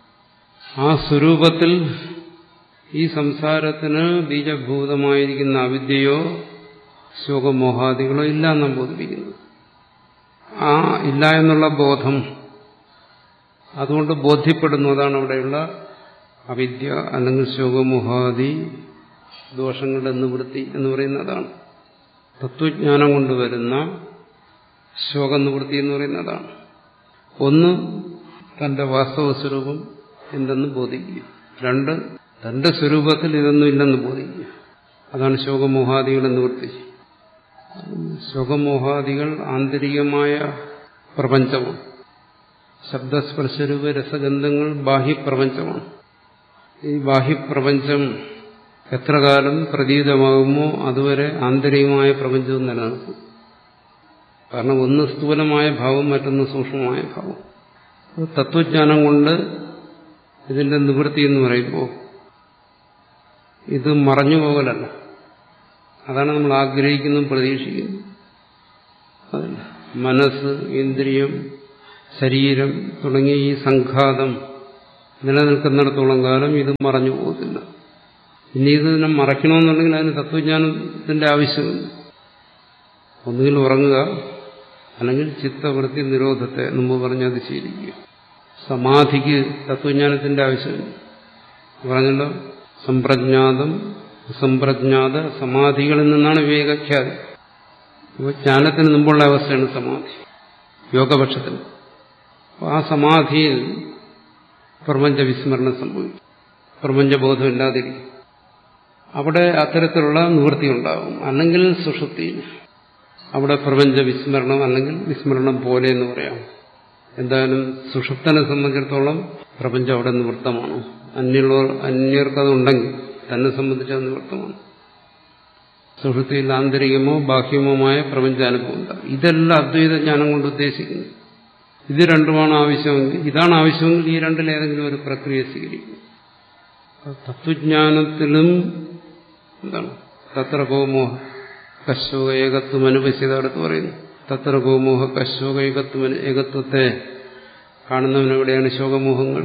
[SPEAKER 4] ആ സ്വരൂപത്തിൽ ഈ സംസാരത്തിന് ബീജഭൂതമായിരിക്കുന്ന അവിദ്യയോ ശോകമോഹാദികളോ ഇല്ല എന്നാണ് ബോധിപ്പിക്കുന്നത് ആ ഇല്ല എന്നുള്ള ബോധം അതുകൊണ്ട് ബോധ്യപ്പെടുന്നു അതാണ് അവിടെയുള്ള അവിദ്യ അല്ലെങ്കിൽ ശോകമോഹാദി ദോഷങ്ങളുടെ നിവൃത്തി എന്ന് പറയുന്നതാണ് തത്വജ്ഞാനം കൊണ്ടുവരുന്ന ശോകനിവൃത്തി എന്ന് പറയുന്നതാണ് ഒന്ന് തന്റെ വാസ്തവ സ്വരൂപം എന്തെന്ന് ബോധിക്കുക രണ്ട് തന്റെ സ്വരൂപത്തിൽ ഇതൊന്നും ഇല്ലെന്ന് ബോധിക്കുക അതാണ് ശോകമോഹാദികളുടെ നിവൃത്തി ശോകമോഹാദികൾ ആന്തരികമായ പ്രപഞ്ചമാണ് ശബ്ദസ്പർശരൂപ രസഗന്ധങ്ങൾ ബാഹ്യപ്രപഞ്ചമാണ് ഈ ബാഹ്യപ്രപഞ്ചം എത്ര കാലം പ്രതീതമാകുമോ അതുവരെ ആന്തരികമായ പ്രപഞ്ചവും നിലനിൽക്കും കാരണം ഒന്ന് സ്ഥൂലമായ ഭാവം മറ്റൊന്ന് സൂക്ഷ്മമായ ഭാവം തത്വജ്ഞാനം കൊണ്ട് ഇതിന്റെ നിവൃത്തി എന്ന് പറയുമ്പോൾ ഇത് മറഞ്ഞു പോകലല്ല അതാണ് നമ്മൾ ആഗ്രഹിക്കുന്നതും പ്രതീക്ഷിക്കുന്നതും അതല്ല മനസ്സ് ഇന്ദ്രിയം ശരീരം തുടങ്ങിയ ഈ സംഘാതം നിലനിൽക്കുന്നിടത്തോളം കാലം ഇത് മറഞ്ഞു പോകത്തില്ല ഇനി ഇത് ഇതിനെ മറയ്ക്കണമെന്നുണ്ടെങ്കിൽ അതിന് തത്വജ്ഞാനത്തിന്റെ ആവശ്യമില്ല ഒന്നുകിൽ ഉറങ്ങുക അല്ലെങ്കിൽ ചിത്തവൃത്തി നിരോധത്തെ മുമ്പ് പറഞ്ഞത് ശീലിക്കുക സമാധിക്ക് തത്വജ്ഞാനത്തിന്റെ ആവശ്യമില്ല പറഞ്ഞല്ലോ സമ്പ്രജ്ഞാതം അസംപ്രജ്ഞാത സമാധികളിൽ നിന്നാണ് വിവേകഖ്യാതി അപ്പോൾ ജ്ഞാനത്തിന് മുമ്പുള്ള അവസ്ഥയാണ് സമാധി യോഗപക്ഷത്തിന് അപ്പോൾ ആ സമാധിയിൽ പ്രപഞ്ച വിസ്മരണം സംഭവിക്കും പ്രപഞ്ചബോധം ഇല്ലാതിരിക്കും അവിടെ അത്തരത്തിലുള്ള നിവൃത്തി ഉണ്ടാകും അല്ലെങ്കിൽ സുഷുപ്തിയിൽ അവിടെ പ്രപഞ്ച വിസ്മരണം അല്ലെങ്കിൽ വിസ്മരണം പോലെ എന്ന് പറയാം എന്തായാലും സുഷുപ്തനെ സംബന്ധിച്ചിടത്തോളം പ്രപഞ്ചം അവിടെ നിവൃത്തമാണ് അന്യമുള്ളവർ അന്യർക്കതുണ്ടെങ്കിൽ തന്നെ സംബന്ധിച്ച് അത് നിവൃത്തമാണ് സുഷുപ്തിയിൽ ആന്തരികമോ ബാഹ്യമോമായ പ്രപഞ്ചാനുഭവം ഉണ്ടാകും ഇതെല്ലാം അദ്വൈത ജ്ഞാനം കൊണ്ട് ഉദ്ദേശിക്കുന്നു ഇത് രണ്ടുമാണ് ആവശ്യമെങ്കിൽ ഇതാണ് ആവശ്യമെങ്കിൽ ഈ രണ്ടിലേതെങ്കിലും ഒരു പ്രക്രിയ സ്വീകരിക്കും തത്വജ്ഞാനത്തിലും എന്താണ് തത്ര ഗോമോഹ കശോക ഏകത്വം അനുപശ്യത അടുത്ത് പറയുന്നു തത്ര ഗോമോഹ കശോക ഏകത്വം ഏകത്വത്തെ കാണുന്നവനെവിടെയാണ് ശോകമോഹങ്ങൾ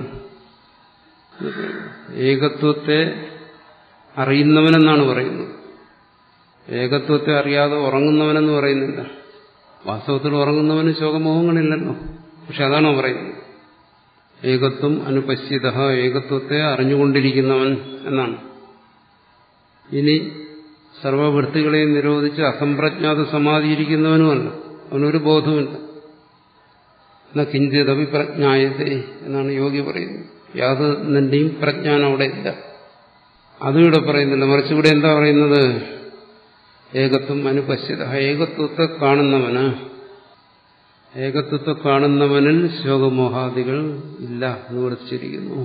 [SPEAKER 4] ഏകത്വത്തെ അറിയുന്നവനെന്നാണ് പറയുന്നത് ഏകത്വത്തെ അറിയാതെ ഉറങ്ങുന്നവനെന്ന് പറയുന്നില്ല വാസ്തവത്തിൽ ഉറങ്ങുന്നവന് ശോകമോഹങ്ങളില്ലല്ലോ പക്ഷെ അതാണോ പറയുന്നത് ഏകത്വം അനുപശ്യത ഏകത്വത്തെ അറിഞ്ഞുകൊണ്ടിരിക്കുന്നവൻ എന്നാണ് ഇനി സർവവൃത്തികളെയും നിരോധിച്ച് അസംപ്രജ്ഞാത സമാധിയിരിക്കുന്നവനുമല്ല അവനൊരു ബോധവുമില്ല എന്നാ കിഞ്ചിതവി പ്രജ്ഞായത്തെ എന്നാണ് യോഗി പറയുന്നത് യാതൊന്നിന്റെയും പ്രജ്ഞാനം അവിടെ ഇല്ല അതും ഇവിടെ പറയുന്നില്ല മറിച്ച് ഇവിടെ എന്താ പറയുന്നത് ഏകത്വം അനുപശ്യത ഏകത്വത്തെ കാണുന്നവന് ഏകത്വത്തെ കാണുന്നവനിൽ ശോകമോഹാദികൾ ഇല്ല എന്ന് വിളിച്ചിരിക്കുന്നു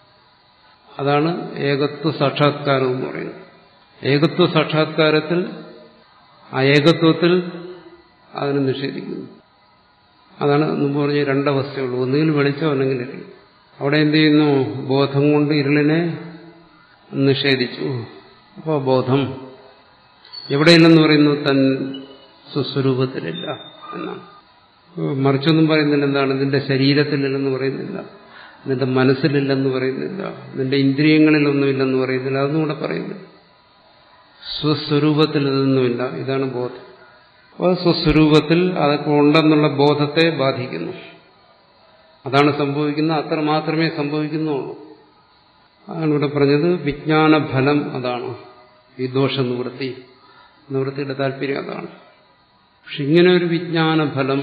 [SPEAKER 4] അതാണ് ഏകത്വ സാക്ഷാത്കാരം എന്ന് പറയുന്നത് ഏകത്വ സാക്ഷാത്കാരത്തിൽ ആ ഏകത്വത്തിൽ അതിനെ നിഷേധിക്കുന്നു അതാണ് മുമ്പ് പറഞ്ഞ രണ്ടവസ്ഥയുള്ളൂ ഒന്നുകിൽ വെളിച്ചം അല്ലെങ്കിൽ ഇരുൾ അവിടെ എന്ത് ചെയ്യുന്നു ബോധം കൊണ്ട് ഇരുളിനെ നിഷേധിച്ചു അപ്പോൾ ബോധം എവിടെയില്ലെന്ന് പറയുന്നു തൻ സ്വസ്വരൂപത്തിലില്ല എന്നാണ് മറിച്ചൊന്നും പറയുന്നില്ല എന്താണ് നിന്റെ ശരീരത്തിലില്ലെന്ന് പറയുന്നില്ല നിന്റെ മനസ്സിലില്ലെന്ന് പറയുന്നില്ല നിന്റെ ഇന്ദ്രിയങ്ങളിലൊന്നുമില്ലെന്ന് പറയുന്നില്ല അതൊന്നും ഇവിടെ പറയുന്നില്ല സ്വസ്വരൂപത്തിൽ ഇതൊന്നുമില്ല ഇതാണ് ബോധം അപ്പോൾ സ്വസ്വരൂപത്തിൽ അതൊക്കെ ഉണ്ടെന്നുള്ള ബോധത്തെ ബാധിക്കുന്നു അതാണ് സംഭവിക്കുന്നത് അത്ര മാത്രമേ സംഭവിക്കുന്നുള്ളൂ അതാണ് ഇവിടെ പറഞ്ഞത് വിജ്ഞാനഫലം അതാണ് ഈ ദോഷ നിവൃത്തി നിവൃത്തിയുടെ താല്പര്യം അതാണ് പക്ഷെ ഇങ്ങനെ ഒരു വിജ്ഞാനഫലം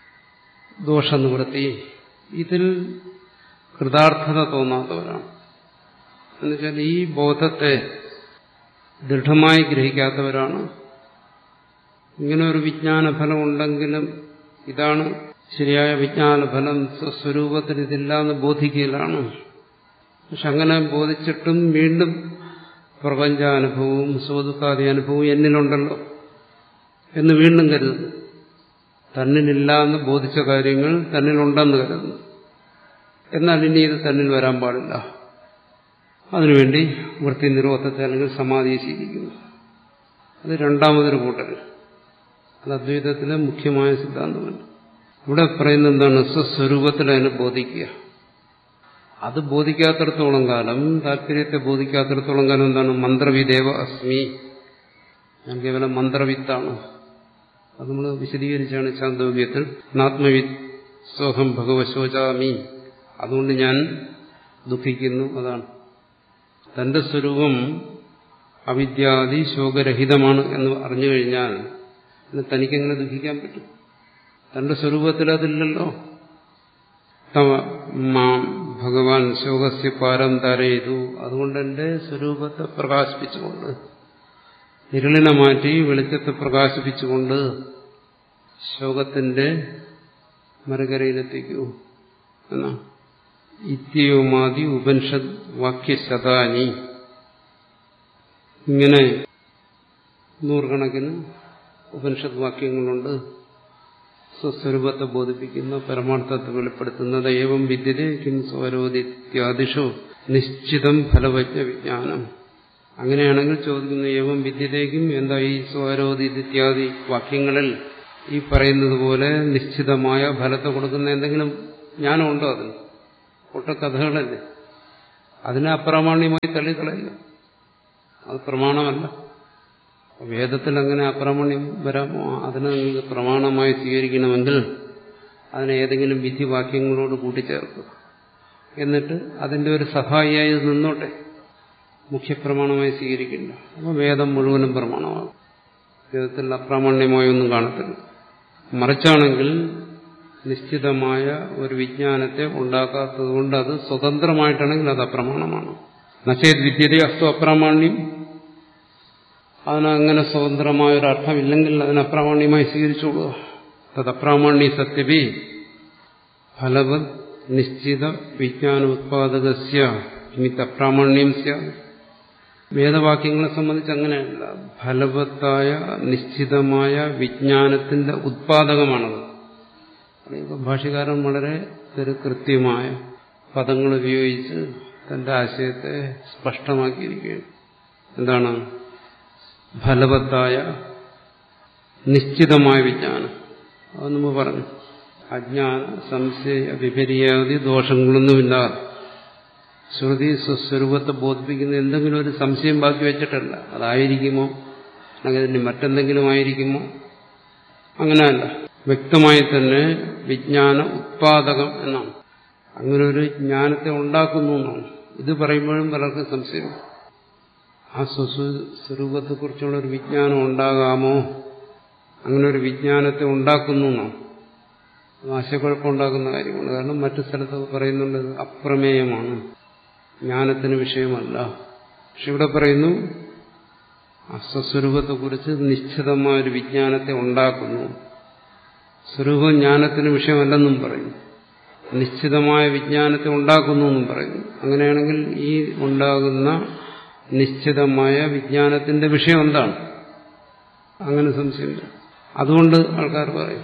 [SPEAKER 4] ദോഷനിവൃത്തി ഇതിൽ കൃതാർത്ഥത തോന്നാത്തവരാണ് എന്നുവെച്ചാൽ ഈ ബോധത്തെ ദൃഢമായി ഗ്രഹിക്കാത്തവരാണ് ഇങ്ങനെ ഒരു വിജ്ഞാനഫലം ഉണ്ടെങ്കിലും ഇതാണ് ശരിയായ വിജ്ഞാനഫലം സ്വസ്വരൂപത്തിൽ ഇതില്ല എന്ന് ബോധിക്കലാണ് പക്ഷെ അങ്ങനെ ബോധിച്ചിട്ടും വീണ്ടും പ്രപഞ്ചാനുഭവവും സ്വതുക്കാതി അനുഭവവും എന്നിലുണ്ടല്ലോ എന്ന് വീണ്ടും കരുതുന്നു തന്നിലില്ല എന്ന് ബോധിച്ച കാര്യങ്ങൾ തന്നിലുണ്ടെന്ന് കരുതുന്നു എന്നാൽ ഇനി ഇത് തന്നിൽ വരാൻ പാടില്ല അതിനുവേണ്ടി വൃത്തി നിരോധത്തെ അല്ലെങ്കിൽ സമാധിയെ ശീലിക്കുന്നു അത് രണ്ടാമതൊരു കൂട്ടർ അത് അദ്വൈതത്തിലെ മുഖ്യമായ സിദ്ധാന്തമല്ല ഇവിടെ പറയുന്നത് എന്താണ് സ്വസ്വരൂപത്തിൽ അതിനെ ബോധിക്കുക അത് ബോധിക്കാത്തിടത്തോളം കാലം താല്പര്യത്തെ ബോധിക്കാത്തിടത്തോളം കാലം എന്താണ് മന്ത്രവിദേവ അസ്മി ഞാൻ കേവലം മന്ത്രവിത്താണ് അത് നമ്മൾ വിശദീകരിച്ചാണ് ചാന്തോഗ്യത്തിൽ നാത്മവിത്ത് സോഹം ഭഗവശോചാമി അതുകൊണ്ട് ഞാൻ ദുഃഖിക്കുന്നു അതാണ് തന്റെ സ്വരൂപം അവിദ്യാദി ശോകരഹിതമാണ് എന്ന് അറിഞ്ഞു കഴിഞ്ഞാൽ പിന്നെ തനിക്കെങ്ങനെ ദുഃഖിക്കാൻ പറ്റും തന്റെ സ്വരൂപത്തിൽ അതില്ലല്ലോ തവ മാം ഭഗവാൻ ശോകസ്യ പാരം തരയതു അതുകൊണ്ട് എന്റെ സ്വരൂപത്തെ പ്രകാശിപ്പിച്ചുകൊണ്ട് ഇരുളിനെ മാറ്റി വെളിച്ചത്തെ പ്രകാശിപ്പിച്ചുകൊണ്ട് ശോകത്തിന്റെ മറുകരയിലെത്തിക്കൂ എന്നാ ഇത്യവുമാതി ഉപനിഷത് വാക്യശതാനി ഇങ്ങനെ നൂറുകണക്കിന് ഉപനിഷത് വാക്യങ്ങളുണ്ട് സ്വസ്വരൂപത്തെ ബോധിപ്പിക്കുന്ന പരമാർത്ഥത്തെ വെളിപ്പെടുത്തുന്നത് ഏവം വിദ്യതേ കിം സ്വരോദിത്യാദിഷു നിശ്ചിതം ഫലവജ്ഞ വിജ്ഞാനം അങ്ങനെയാണെങ്കിൽ ചോദിക്കുന്ന ഏവം വിദ്യതേക്കും എന്താ ഈ സ്വരോദിത്യാദി വാക്യങ്ങളിൽ ഈ പറയുന്നത് പോലെ നിശ്ചിതമായ ഫലത്തെ കൊടുക്കുന്ന എന്തെങ്കിലും ജ്ഞാനമുണ്ടോ അതിന് ഒട്ടക്കഥകളല്ലേ അതിനെ അപ്രാമാണ്യമായി തള്ളിക്കളയുക അത് പ്രമാണമല്ല വേദത്തിൽ അങ്ങനെ അപ്രാമാണ്യം വരാമോ അതിനെ നിങ്ങൾക്ക് പ്രമാണമായി സ്വീകരിക്കണമെങ്കിൽ അതിനെ ഏതെങ്കിലും വിധിവാക്യങ്ങളോട് കൂട്ടിച്ചേർക്കുക എന്നിട്ട് അതിന്റെ ഒരു സഹായിയായി ഇത് നിന്നോട്ടെ മുഖ്യപ്രമാണമായി സ്വീകരിക്കില്ല അപ്പോൾ വേദം മുഴുവനും പ്രമാണമാകും വേദത്തിൽ അപ്രാമാണ്യമായൊന്നും കാണത്തില്ല മറിച്ചാണെങ്കിൽ നിശ്ചിതമായ ഒരു വിജ്ഞാനത്തെ ഉണ്ടാക്കാത്തത് കൊണ്ട് അത് സ്വതന്ത്രമായിട്ടാണെങ്കിൽ അത് അപ്രമാണമാണ് നശേത് വിദ്യത അസ്തു അപ്രാമാണ്യം അതിനങ്ങനെ സ്വതന്ത്രമായ ഒരു അർത്ഥമില്ലെങ്കിൽ അതിന് അപ്രാമാണ്യമായി സ്വീകരിച്ചോളുക തത് അപ്രാമാണ്യ സത്യപി ഫലവത് നിശ്ചിത വിജ്ഞാന ഉത്പാദകസ്യ നിമിത്ത അപ്രാമാണ്യം സ്യ വേദവാക്യങ്ങളെ സംബന്ധിച്ച് അങ്ങനെയല്ല ഫലവത്തായ നിശ്ചിതമായ വിജ്ഞാനത്തിന്റെ ഉത്പാദകമാണത് ഭാഷകാരൻ വളരെ കൃത്യമായ പദങ്ങൾ ഉപയോഗിച്ച് തന്റെ ആശയത്തെ സ്പഷ്ടമാക്കിയിരിക്കുകയാണ് എന്താണ് ഫലവത്തായ നിശ്ചിതമായ വിജ്ഞാനം അത് നമ്മൾ പറഞ്ഞു അജ്ഞാന സംശയ വിപര്യാദി ദോഷങ്ങളൊന്നുമില്ലാതെ ശ്രുതി സ്വസ്വരൂപത്തെ ബോധിപ്പിക്കുന്ന എന്തെങ്കിലും ഒരു സംശയം ബാക്കി വെച്ചിട്ടല്ല അതായിരിക്കുമോ അല്ലെങ്കിൽ ഇതിന് മറ്റെന്തെങ്കിലും ആയിരിക്കുമോ അങ്ങനെയല്ല വ്യക്തമായി തന്നെ വിജ്ഞാന ഉത്പാദകം എന്നാണ് അങ്ങനെ ഒരു ജ്ഞാനത്തെ ഉണ്ടാക്കുന്നു എന്നാണ് ഇത് പറയുമ്പോഴും പലർക്കും സംശയം ആ സ്വസ്വരൂപത്തെക്കുറിച്ചുള്ള ഒരു വിജ്ഞാനം ഉണ്ടാകാമോ അങ്ങനെ ഒരു വിജ്ഞാനത്തെ ഉണ്ടാക്കുന്നു എന്നാണ് ആശയക്കുഴപ്പമുണ്ടാക്കുന്ന കാര്യമാണ് കാരണം മറ്റു സ്ഥലത്ത് പറയുന്നുണ്ട് അപ്രമേയമാണ് ജ്ഞാനത്തിന് വിഷയമല്ല പക്ഷെ ഇവിടെ പറയുന്നു അസ്വസ്വരൂപത്തെക്കുറിച്ച് നിശ്ചിതമായ ഒരു വിജ്ഞാനത്തെ ഉണ്ടാക്കുന്നു സ്വരൂപം ജ്ഞാനത്തിന് വിഷയമല്ലെന്നും പറയുന്നു നിശ്ചിതമായ വിജ്ഞാനത്തെ ഉണ്ടാക്കുന്നു എന്നും പറയുന്നു അങ്ങനെയാണെങ്കിൽ ഈ ഉണ്ടാകുന്ന നിശ്ചിതമായ വിജ്ഞാനത്തിന്റെ വിഷയം എന്താണ് അങ്ങനെ സംശയമില്ല അതുകൊണ്ട് ആൾക്കാർ പറയും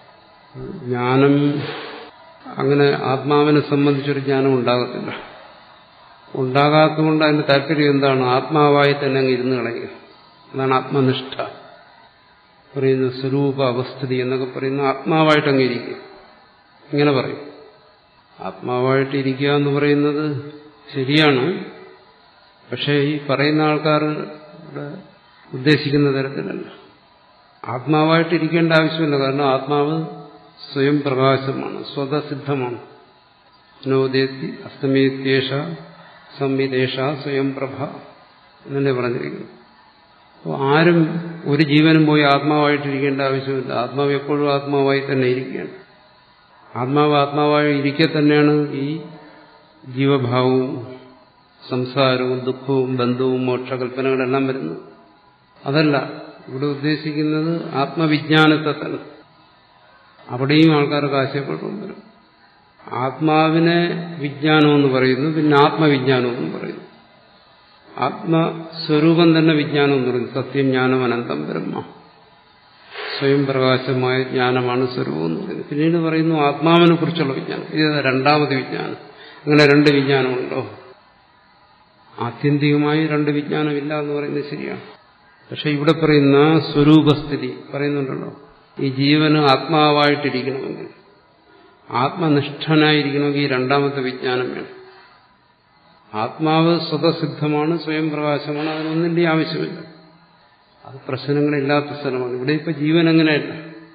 [SPEAKER 4] ജ്ഞാനം അങ്ങനെ ആത്മാവിനെ സംബന്ധിച്ചൊരു ജ്ഞാനം ഉണ്ടാകത്തില്ല ഉണ്ടാകാത്തതുകൊണ്ട് അതിന്റെ താല്പര്യം എന്താണ് ആത്മാവായി തന്നെ അങ്ങ് ഇരുന്ന് കളയുക അതാണ് ആത്മനിഷ്ഠ പറയുന്ന സ്വരൂപ അവസ്ഥിതി എന്നൊക്കെ പറയുന്ന ആത്മാവായിട്ട് അങ്ങ് ഇരിക്കുക ഇങ്ങനെ പറയും ആത്മാവായിട്ട് ഇരിക്കുക എന്ന് പറയുന്നത് ശരിയാണ് പക്ഷേ ഈ പറയുന്ന ആൾക്കാർ ഉദ്ദേശിക്കുന്ന തരത്തിലല്ല ആത്മാവായിട്ട് ഇരിക്കേണ്ട ആവശ്യമില്ല കാരണം ആത്മാവ് സ്വയം പ്രകാശമാണ് സ്വതസിദ്ധമാണ് നോദേത്തി അസ്തമേത്യേഷ സംവിദേശ സ്വയം പ്രഭ എന്നല്ലേ പറഞ്ഞിരിക്കുന്നു അപ്പോൾ ആരും ഒരു ജീവനും പോയി ആത്മാവായിട്ടിരിക്കേണ്ട ആവശ്യമില്ല ആത്മാവ് എപ്പോഴും ആത്മാവായി തന്നെ ഇരിക്കുകയാണ് ആത്മാവ് ആത്മാവായി ഇരിക്കെ തന്നെയാണ് ഈ ജീവഭാവവും സംസാരവും ദുഃഖവും ബന്ധവും മോക്ഷകൽപ്പനകളെല്ലാം വരുന്നത് അതല്ല ഇവിടെ ഉദ്ദേശിക്കുന്നത് ആത്മവിജ്ഞാനത്തെ തന്നെ അവിടെയും ആൾക്കാർക്ക് ആശയക്കുഴപ്പം വരും ആത്മാവിനെ വിജ്ഞാനമെന്ന് പറയുന്നു പിന്നെ ആത്മവിജ്ഞാനമെന്നും പറയുന്നു ആത്മസ്വരൂപം തന്നെ വിജ്ഞാനം എന്ന് പറയുന്നു സത്യം ജ്ഞാനം അനന്തം ബ്രഹ്മ സ്വയം പ്രകാശമായ ജ്ഞാനമാണ് സ്വരൂപം എന്ന് പറയുന്നത് പിന്നീട് പറയുന്നു ആത്മാവിനെ കുറിച്ചുള്ള വിജ്ഞാനം ഇത് രണ്ടാമത് വിജ്ഞാനം അങ്ങനെ രണ്ട് വിജ്ഞാനമുണ്ടോ ആത്യന്തികമായി രണ്ട് വിജ്ഞാനമില്ല എന്ന് പറയുന്നത് ശരിയാണ് പക്ഷെ ഇവിടെ പറയുന്ന സ്വരൂപസ്ഥിതി പറയുന്നുണ്ടല്ലോ ഈ ജീവന് ആത്മാവായിട്ടിരിക്കണമെങ്കിൽ ആത്മനിഷ്ഠനായിരിക്കണമെങ്കിൽ ഈ രണ്ടാമത്തെ വിജ്ഞാനം വേണം ആത്മാവ് സ്വതസിദ്ധമാണ് സ്വയം പ്രകാശമാണ് അതിനൊന്നിന്റെ ആവശ്യമില്ല അത് പ്രശ്നങ്ങളില്ലാത്ത സ്ഥലമാണ് ഇവിടെ ഇപ്പൊ ജീവൻ അങ്ങനെയല്ല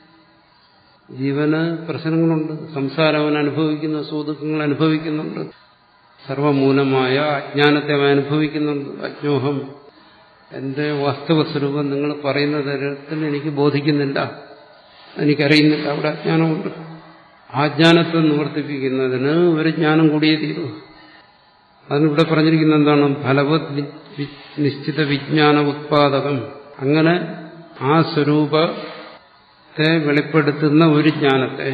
[SPEAKER 4] ജീവന് പ്രശ്നങ്ങളുണ്ട് സംസാരം അവൻ അനുഭവിക്കുന്ന സുഖങ്ങൾ അനുഭവിക്കുന്നുണ്ട് സർവമൂലമായ അജ്ഞാനത്തെ അവൻ അനുഭവിക്കുന്നുണ്ട് അജ്ഞോഹം എന്റെ വാസ്തവ സ്വരൂപം നിങ്ങൾ പറയുന്ന തരത്തിൽ എനിക്ക് ബോധിക്കുന്നില്ല എനിക്കറിയുന്നില്ല അവിടെ അജ്ഞാനമുണ്ട് ആ ജ്ഞാനത്തെ നിവർത്തിപ്പിക്കുന്നതിന് ഒരു ജ്ഞാനം കൂടിയേ തീരൂ അതിനിവിടെ പറഞ്ഞിരിക്കുന്ന എന്താണ് ഫലവത് നിശ്ചിത വിജ്ഞാന ഉത്പാദകം അങ്ങനെ ആ സ്വരൂപത്തെ വെളിപ്പെടുത്തുന്ന ഒരു ജ്ഞാനത്തെ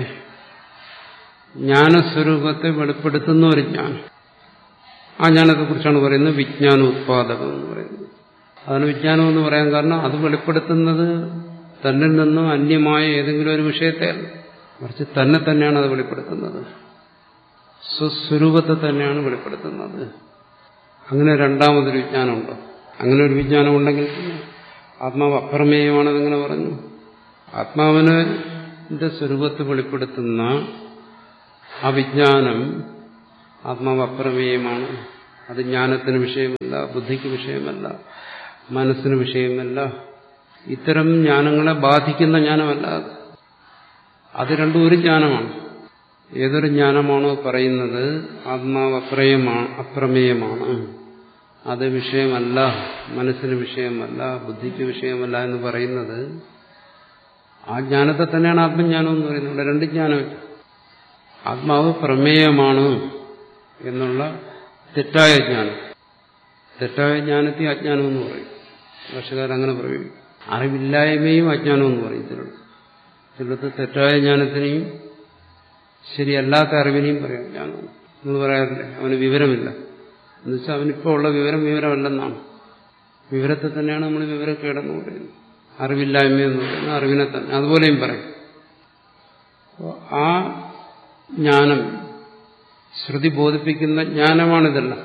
[SPEAKER 4] ജ്ഞാനസ്വരൂപത്തെ വെളിപ്പെടുത്തുന്ന ഒരു ജ്ഞാനം ആ ജ്ഞാനത്തെക്കുറിച്ചാണ് പറയുന്നത് വിജ്ഞാന ഉത്പാദകം എന്ന് പറയുന്നത് അതിന് വിജ്ഞാനം എന്ന് പറയാൻ കാരണം അത് വെളിപ്പെടുത്തുന്നത് തന്നിൽ നിന്നും അന്യമായ ഏതെങ്കിലും ഒരു വിഷയത്തെയല്ല മറിച്ച് തന്നെ തന്നെയാണ് അത് വെളിപ്പെടുത്തുന്നത് സ്വസ്വരൂപത്തെ തന്നെയാണ് വെളിപ്പെടുത്തുന്നത് അങ്ങനെ രണ്ടാമതൊരു വിജ്ഞാനമുണ്ടോ അങ്ങനെ ഒരു വിജ്ഞാനം ഉണ്ടെങ്കിൽ ആത്മാവ് അപ്രമേയമാണെന്നിങ്ങനെ പറഞ്ഞു ആത്മാവിനെ സ്വരൂപത്തെ വെളിപ്പെടുത്തുന്ന ആ വിജ്ഞാനം ആത്മാവ് അപ്രമേയമാണ് അത് ജ്ഞാനത്തിന് വിഷയമല്ല ബുദ്ധിക്ക് വിഷയമല്ല മനസ്സിന് വിഷയമല്ല ഇത്തരം ജ്ഞാനങ്ങളെ ബാധിക്കുന്ന ജ്ഞാനമല്ല അത് അത് രണ്ടും ഒരു ജ്ഞാനമാണ് ഏതൊരു ജ്ഞാനമാണോ പറയുന്നത് ആത്മാവ് അപ്രയമാണ് അപ്രമേയമാണ് അത് വിഷയമല്ല മനസ്സിന് വിഷയമല്ല ബുദ്ധിക്ക് വിഷയമല്ല എന്ന് പറയുന്നത് ആ ജ്ഞാനത്തെ തന്നെയാണ് ആത്മജ്ഞാനം എന്ന് പറയുന്നത് ഇവിടെ രണ്ട് ജ്ഞാനമില്ല ആത്മാവ് പ്രമേയമാണ് എന്നുള്ള തെറ്റായ ജ്ഞാനം തെറ്റായ ജ്ഞാനത്തെ അജ്ഞാനം എന്ന് പറയും ഭാഷകാരങ്ങനെ പറയും അറിവില്ലായ്മയും അജ്ഞാനം എന്ന് പറയും ചിലർ ചിലടത്ത് തെറ്റായ ജ്ഞാനത്തിനെയും ശരിയല്ലാത്ത അറിവിനെയും പറയാം ജ്ഞാനം നിങ്ങൾ പറയാറില്ലേ അവന് വിവരമില്ല എന്നുവെച്ചാൽ അവനിപ്പോൾ ഉള്ള വിവരം വിവരമല്ലെന്നാണ് വിവരത്തെ തന്നെയാണ് നമ്മൾ വിവരക്കേടെന്ന് പറയുന്നത് അറിവില്ലായ്മ എന്ന് പറയുന്നത് അറിവിനെ തന്നെ അതുപോലെയും പറയും ആ ജ്ഞാനം ശ്രുതി ബോധിപ്പിക്കുന്ന ജ്ഞാനമാണിതെല്ലാം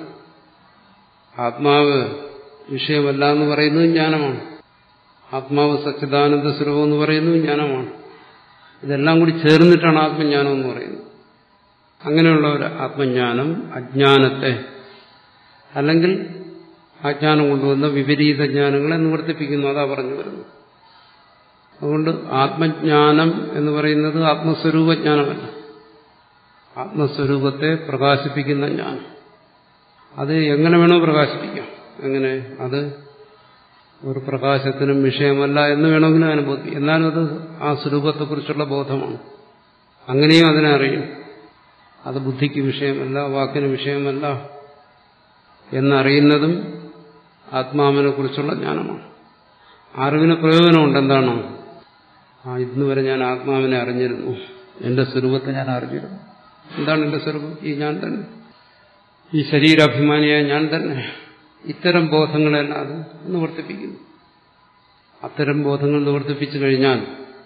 [SPEAKER 4] ആത്മാവ് വിഷയമല്ല എന്ന് പറയുന്നത് ജ്ഞാനമാണ് ആത്മാവ് സച്ചിദാനന്ദ സ്വരൂപം എന്ന് പറയുന്നത് ജ്ഞാനമാണ് ഇതെല്ലാം കൂടി ചേർന്നിട്ടാണ് ആത്മജ്ഞാനം എന്ന് പറയുന്നത് അങ്ങനെയുള്ള ഒരു ആത്മജ്ഞാനം അജ്ഞാനത്തെ അല്ലെങ്കിൽ അജ്ഞാനം കൊണ്ടുവന്ന വിപരീത ജ്ഞാനങ്ങളെ നിവർത്തിപ്പിക്കുന്നു അതാ പറഞ്ഞു വരുന്നത് അതുകൊണ്ട് ആത്മജ്ഞാനം എന്ന് പറയുന്നത് ആത്മസ്വരൂപജ്ഞാനമല്ല ആത്മസ്വരൂപത്തെ പ്രകാശിപ്പിക്കുന്ന ജ്ഞാനം അത് എങ്ങനെ വേണോ പ്രകാശിപ്പിക്കാം എങ്ങനെ അത് ഒരു പ്രകാശത്തിനും വിഷയമല്ല എന്ന് വേണമെങ്കിലും അനുഭവം എന്നാലും അത് ആ സ്വരൂപത്തെക്കുറിച്ചുള്ള ബോധമാണ് അങ്ങനെയും അതിനെ അറിയും അത് ബുദ്ധിക്ക് വിഷയമല്ല വാക്കിന് വിഷയമല്ല എന്നറിയുന്നതും ആത്മാവിനെ കുറിച്ചുള്ള ജ്ഞാനമാണ് അറിവിന് പ്രയോജനമുണ്ട് എന്താണോ ആ ഇന്ന് വരെ ഞാൻ ആത്മാവിനെ അറിഞ്ഞിരുന്നു എന്റെ സ്വരൂപത്തെ ഞാൻ അറിഞ്ഞിരുന്നു എന്താണ് എന്റെ സ്വരൂപം ഈ ഞാൻ തന്നെ ഈ ശരീരാഭിമാനിയായ ഞാൻ തന്നെ ഇത്തരം ബോധങ്ങളെല്ലാം അത് നിവർത്തിപ്പിക്കുന്നു അത്തരം ബോധങ്ങൾ നിവർത്തിപ്പിച്ചു കഴിഞ്ഞാൽ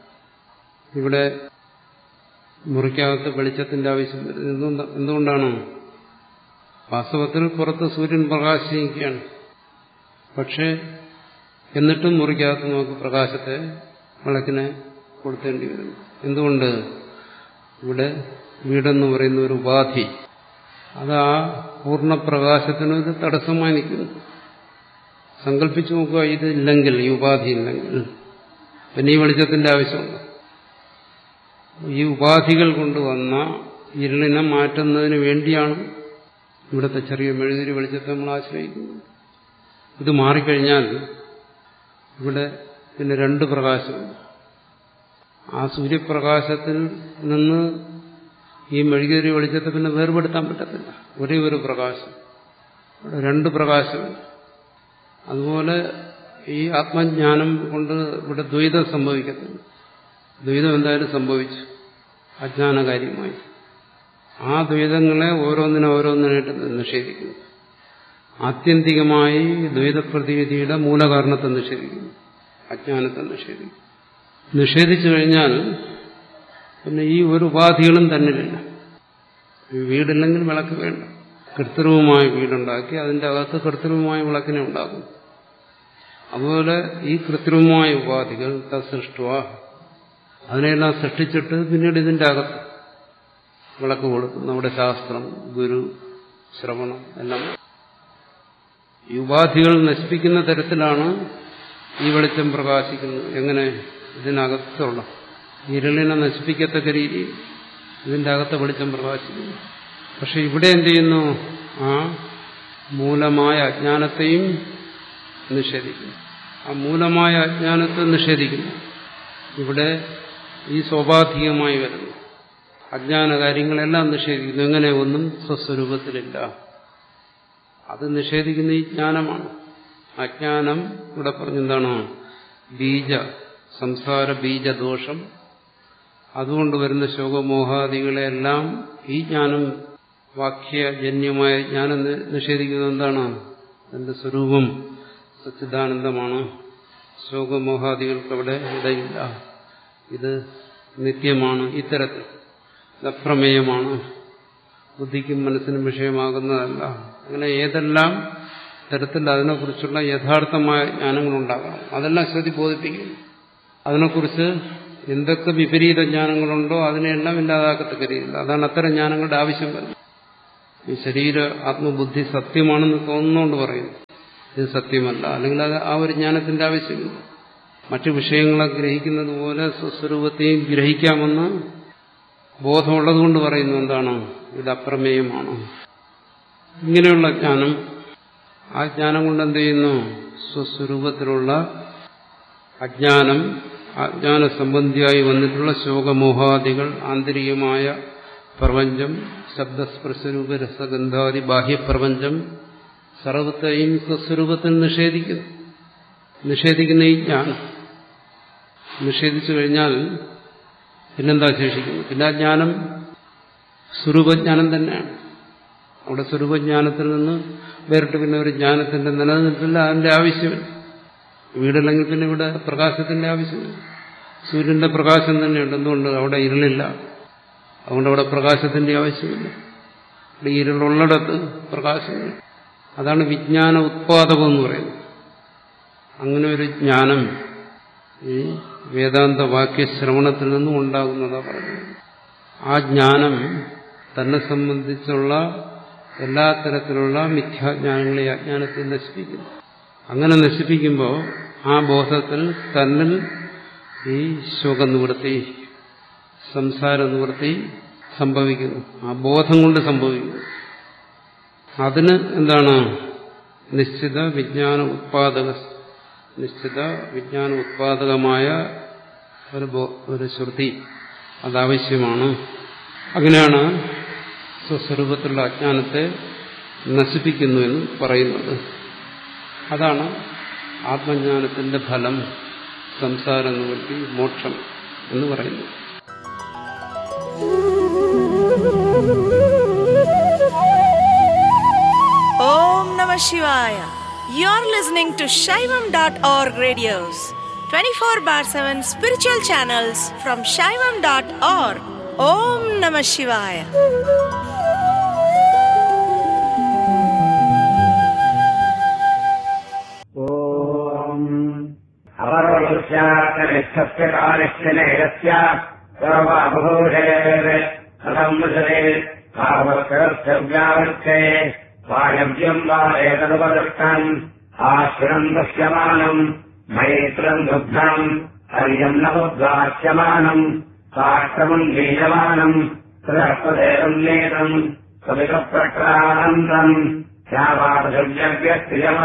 [SPEAKER 4] ഇവിടെ മുറിക്കകത്ത് വെളിച്ചത്തിന്റെ ആവശ്യം വരുന്നത് എന്തുകൊണ്ടാണ് വാസ്തവത്തിൽ പുറത്ത് സൂര്യൻ പ്രകാശിക്കുകയാണ് പക്ഷേ എന്നിട്ടും മുറിക്കകത്ത് നമുക്ക് പ്രകാശത്തെ വിളക്കിനെ കൊടുത്തേണ്ടി വരുന്നു എന്തുകൊണ്ട് ഇവിടെ വീടെന്ന് പറയുന്ന ഒരു ഉപാധി അത് ആ പൂർണ്ണപ്രകാശത്തിനൊരു തടസ്സമായി നിൽക്കുന്നു സങ്കല്പിച്ചു നോക്കുക ഇതില്ലെങ്കിൽ ഈ ഉപാധി ഇല്ലെങ്കിൽ പിന്നെ ഈ വെളിച്ചത്തിന്റെ ആവശ്യമുണ്ട് ഈ ഉപാധികൾ കൊണ്ടുവന്ന ഇരുളിനെ മാറ്റുന്നതിന് വേണ്ടിയാണ് ഇവിടുത്തെ ചെറിയ മെഴുതിരി വെളിച്ചത്തെ നമ്മൾ ആശ്രയിക്കുന്നത് ഇത് മാറിക്കഴിഞ്ഞാൽ ഇവിടെ പിന്നെ രണ്ട് പ്രകാശമുണ്ട് ആ സൂര്യപ്രകാശത്തിൽ നിന്ന് ഈ മെഴുകുതിരി വെളിച്ചത്തെ പിന്നെ വേർപെടുത്താൻ പറ്റത്തില്ല ഒരേ ഒരു പ്രകാശം ഇവിടെ രണ്ട് പ്രകാശമുണ്ട് അതുപോലെ ഈ ആത്മജ്ഞാനം കൊണ്ട് ഇവിടെ ദ്വൈതം സംഭവിക്കത്തില്ല ദ്വൈതം എന്തായാലും സംഭവിച്ചു അജ്ഞാനകാര്യമായി ആ ദ്വൈതങ്ങളെ ഓരോന്നിനെ ഓരോന്നിനായിട്ട് നിഷേധിക്കുന്നു ആത്യന്തികമായി ദ്വൈതപ്രതീതിയുടെ മൂലകാരണത്തെ നിഷേധിക്കുന്നു അജ്ഞാനത്തെ നിഷേധിക്കുന്നു നിഷേധിച്ചു കഴിഞ്ഞാൽ പിന്നെ ഈ ഒരു ഉപാധികളും തന്നിലില്ല വീടില്ലെങ്കിൽ വിളക്ക് വേണ്ട കൃത്രിമമായ വീടുണ്ടാക്കി അതിന്റെ അകത്ത് കൃത്രിമമായ വിളക്കിനെ ഉണ്ടാക്കും അതുപോലെ ഈ കൃത്രിമമായ ഉപാധികൾ തസൃഷ്ടുവ അതിനെല്ലാം സൃഷ്ടിച്ചിട്ട് പിന്നീട് ഇതിന്റെ അകത്ത് വിളക്ക് കൊടുക്കും നമ്മുടെ ശാസ്ത്രം ഗുരു ശ്രവണം എല്ലാം ഈ ഉപാധികൾ നശിപ്പിക്കുന്ന തരത്തിലാണ് ഈ വെളിച്ചം പ്രകാശിക്കുന്നത് എങ്ങനെ ഇതിനകത്തുള്ള ഇരുളിനെ നശിപ്പിക്കത്തക്ക രീതിയിൽ ഇതിന്റെ അകത്ത് വെളിച്ചം പ്രകാശിക്കുന്നു പക്ഷെ ഇവിടെ എന്ത് ചെയ്യുന്നു ആ മൂലമായ അജ്ഞാനത്തെയും നിഷേധിക്കുന്നു ആ മൂലമായ അജ്ഞാനത്തെ നിഷേധിക്കുന്നു ഇവിടെ ഈ സ്വാഭാവികമായി വരുന്നു അജ്ഞാന കാര്യങ്ങളെല്ലാം നിഷേധിക്കുന്നു എങ്ങനെ ഒന്നും സ്വസ്വരൂപത്തിലില്ല അത് നിഷേധിക്കുന്ന ഈ ജ്ഞാനമാണ് അജ്ഞാനം ഇവിടെ പറഞ്ഞെന്താണോ ബീജ സംസാര ബീജദോഷം അതുകൊണ്ട് വരുന്ന ശോകമോഹാദികളെല്ലാം ഈ ജ്ഞാനം വാക്യജന്യമായ ജ്ഞാനം നിഷേധിക്കുന്നത് എന്താണ് എന്റെ സ്വരൂപം സച്ചിദാനന്ദമാണ് ശോകമോഹാദികൾക്ക് അവിടെ ഇടയില്ല ഇത് നിത്യമാണ് ഇത്തരത്തിൽ അപ്രമേയമാണ് ബുദ്ധിക്കും മനസ്സിനും വിഷയമാകുന്നതല്ല അങ്ങനെ ഏതെല്ലാം തരത്തിൽ അതിനെക്കുറിച്ചുള്ള യഥാർത്ഥമായ ജ്ഞാനങ്ങളുണ്ടാകണം അതെല്ലാം ശ്രുതി ബോധിപ്പിക്കുന്നു അതിനെക്കുറിച്ച് എന്തൊക്കെ വിപരീത ജ്ഞാനങ്ങളുണ്ടോ അതിനെല്ലാം ഇല്ലാതാക്കത്തക്ക രീതിയിൽ അതാണ് അത്തരം ജ്ഞാനങ്ങളുടെ ആവശ്യം വരുന്നത് ഈ ശരീര ആത്മബുദ്ധി സത്യമാണെന്ന് തോന്നുന്നോണ്ട് പറയുന്നു ഇത് സത്യമല്ല അല്ലെങ്കിൽ അത് ആ ഒരു ജ്ഞാനത്തിന്റെ ആവശ്യമില്ല മറ്റു വിഷയങ്ങളെ ഗ്രഹിക്കുന്നത് പോലെ സ്വസ്വരൂപത്തെയും ഗ്രഹിക്കാമെന്ന് ബോധമുള്ളതുകൊണ്ട് പറയുന്നു എന്താണ് ഇത് അപ്രമേയമാണ് ഇങ്ങനെയുള്ള ജ്ഞാനം ആ ജ്ഞാനം കൊണ്ട് എന്ത് ചെയ്യുന്നു സ്വസ്വരൂപത്തിലുള്ള അജ്ഞാനം അജ്ഞാന സംബന്ധിയായി വന്നിട്ടുള്ള ശോകമോഹാദികൾ ആന്തരികമായ പ്രപഞ്ചം ശബ്ദസ്പർശരൂപ രസഗന്ധാദി ബാഹ്യപ്രപഞ്ചം സർവത്തെയും സ്വസ്വരൂപത്തിൽ നിഷേധിക്കുന്നു നിഷേധിക്കുന്ന ഈ ജ്ഞാനം നിഷേധിച്ചു കഴിഞ്ഞാൽ പിന്നെന്താ ശേഷിക്കുന്നു പിന്നെ ആ ജ്ഞാനം സ്വരൂപജ്ഞാനം തന്നെയാണ് അവിടെ സ്വരൂപജ്ഞാനത്തിൽ നിന്ന് വേറിട്ട് പിന്നെ ഒരു ജ്ഞാനത്തിന്റെ നിലനിൽപ്പില്ല അതിന്റെ ആവശ്യമില്ല വീടല്ലെങ്കിൽ പിന്നെ ഇവിടെ പ്രകാശത്തിന്റെ ആവശ്യമില്ല സൂര്യന്റെ പ്രകാശം തന്നെയുണ്ട് എന്തുകൊണ്ട് അവിടെ ഇരുളില്ല അതുകൊണ്ട് അവിടെ പ്രകാശത്തിന്റെ ആവശ്യമില്ല ഇവിടെ ഇരുളുള്ളിടത്ത് പ്രകാശമില്ല അതാണ് വിജ്ഞാന ഉത്പാദകം എന്ന് പറയുന്നത് അങ്ങനെ ഒരു ജ്ഞാനം ഈ വേദാന്ത വാക്യശ്രവണത്തിൽ നിന്നും ഉണ്ടാകുന്നതാ പറയുന്നത് ആ ജ്ഞാനം തന്നെ സംബന്ധിച്ചുള്ള എല്ലാ തരത്തിലുള്ള മിഥ്യാജ്ഞാനങ്ങളെ അജ്ഞാനത്തെ നശിപ്പിക്കുന്നു അങ്ങനെ നശിപ്പിക്കുമ്പോൾ ആ ബോധത്തിൽ തന്നിൽ ഈ ശോകനിവൃത്തി സംസാര നിവൃത്തി സംഭവിക്കുന്നു ആ ബോധം കൊണ്ട് സംഭവിക്കുന്നു അതിന് എന്താണ് നിശ്ചിത വിജ്ഞാന ഉത്പാദക നിശ്ചിത വിജ്ഞാന ഉത്പാദകമായ ഒരു ഒരു ശ്രുതി അതാവശ്യമാണ് അങ്ങനെയാണ് സ്വസ്വരൂപത്തിലുള്ള അജ്ഞാനത്തെ നശിപ്പിക്കുന്നു എന്ന് പറയുന്നത് അതാണ് ആത്മജ്ഞാനത്തിന്റെ ഫലം സംസാര നിവൃത്തി മോക്ഷം എന്ന് പറയുന്നത്
[SPEAKER 5] Om Namah Shivaya. You're listening to Shaivam.org radios, 24 bar 7 spiritual channels from Shaivam.org. Om Namah Shivaya.
[SPEAKER 6] अपरोष्यात्तनिष्ठस्य कालस्य नेरस्य सर्वाभूषेर् कथम् विशरे भावकर्तव्यावर्ते वायव्यम् वा एतदुपदृष्टम् आश्रम् दृश्यमानम् मैत्रम् दुग्धम् हर्यम् नवोद्वाच्यमानम् साष्टमम् बीजमानम् बृहस्पदेवम् नेतम् कविकप्रक्रानन्दम् श्यावापशव्यव्यक्रियम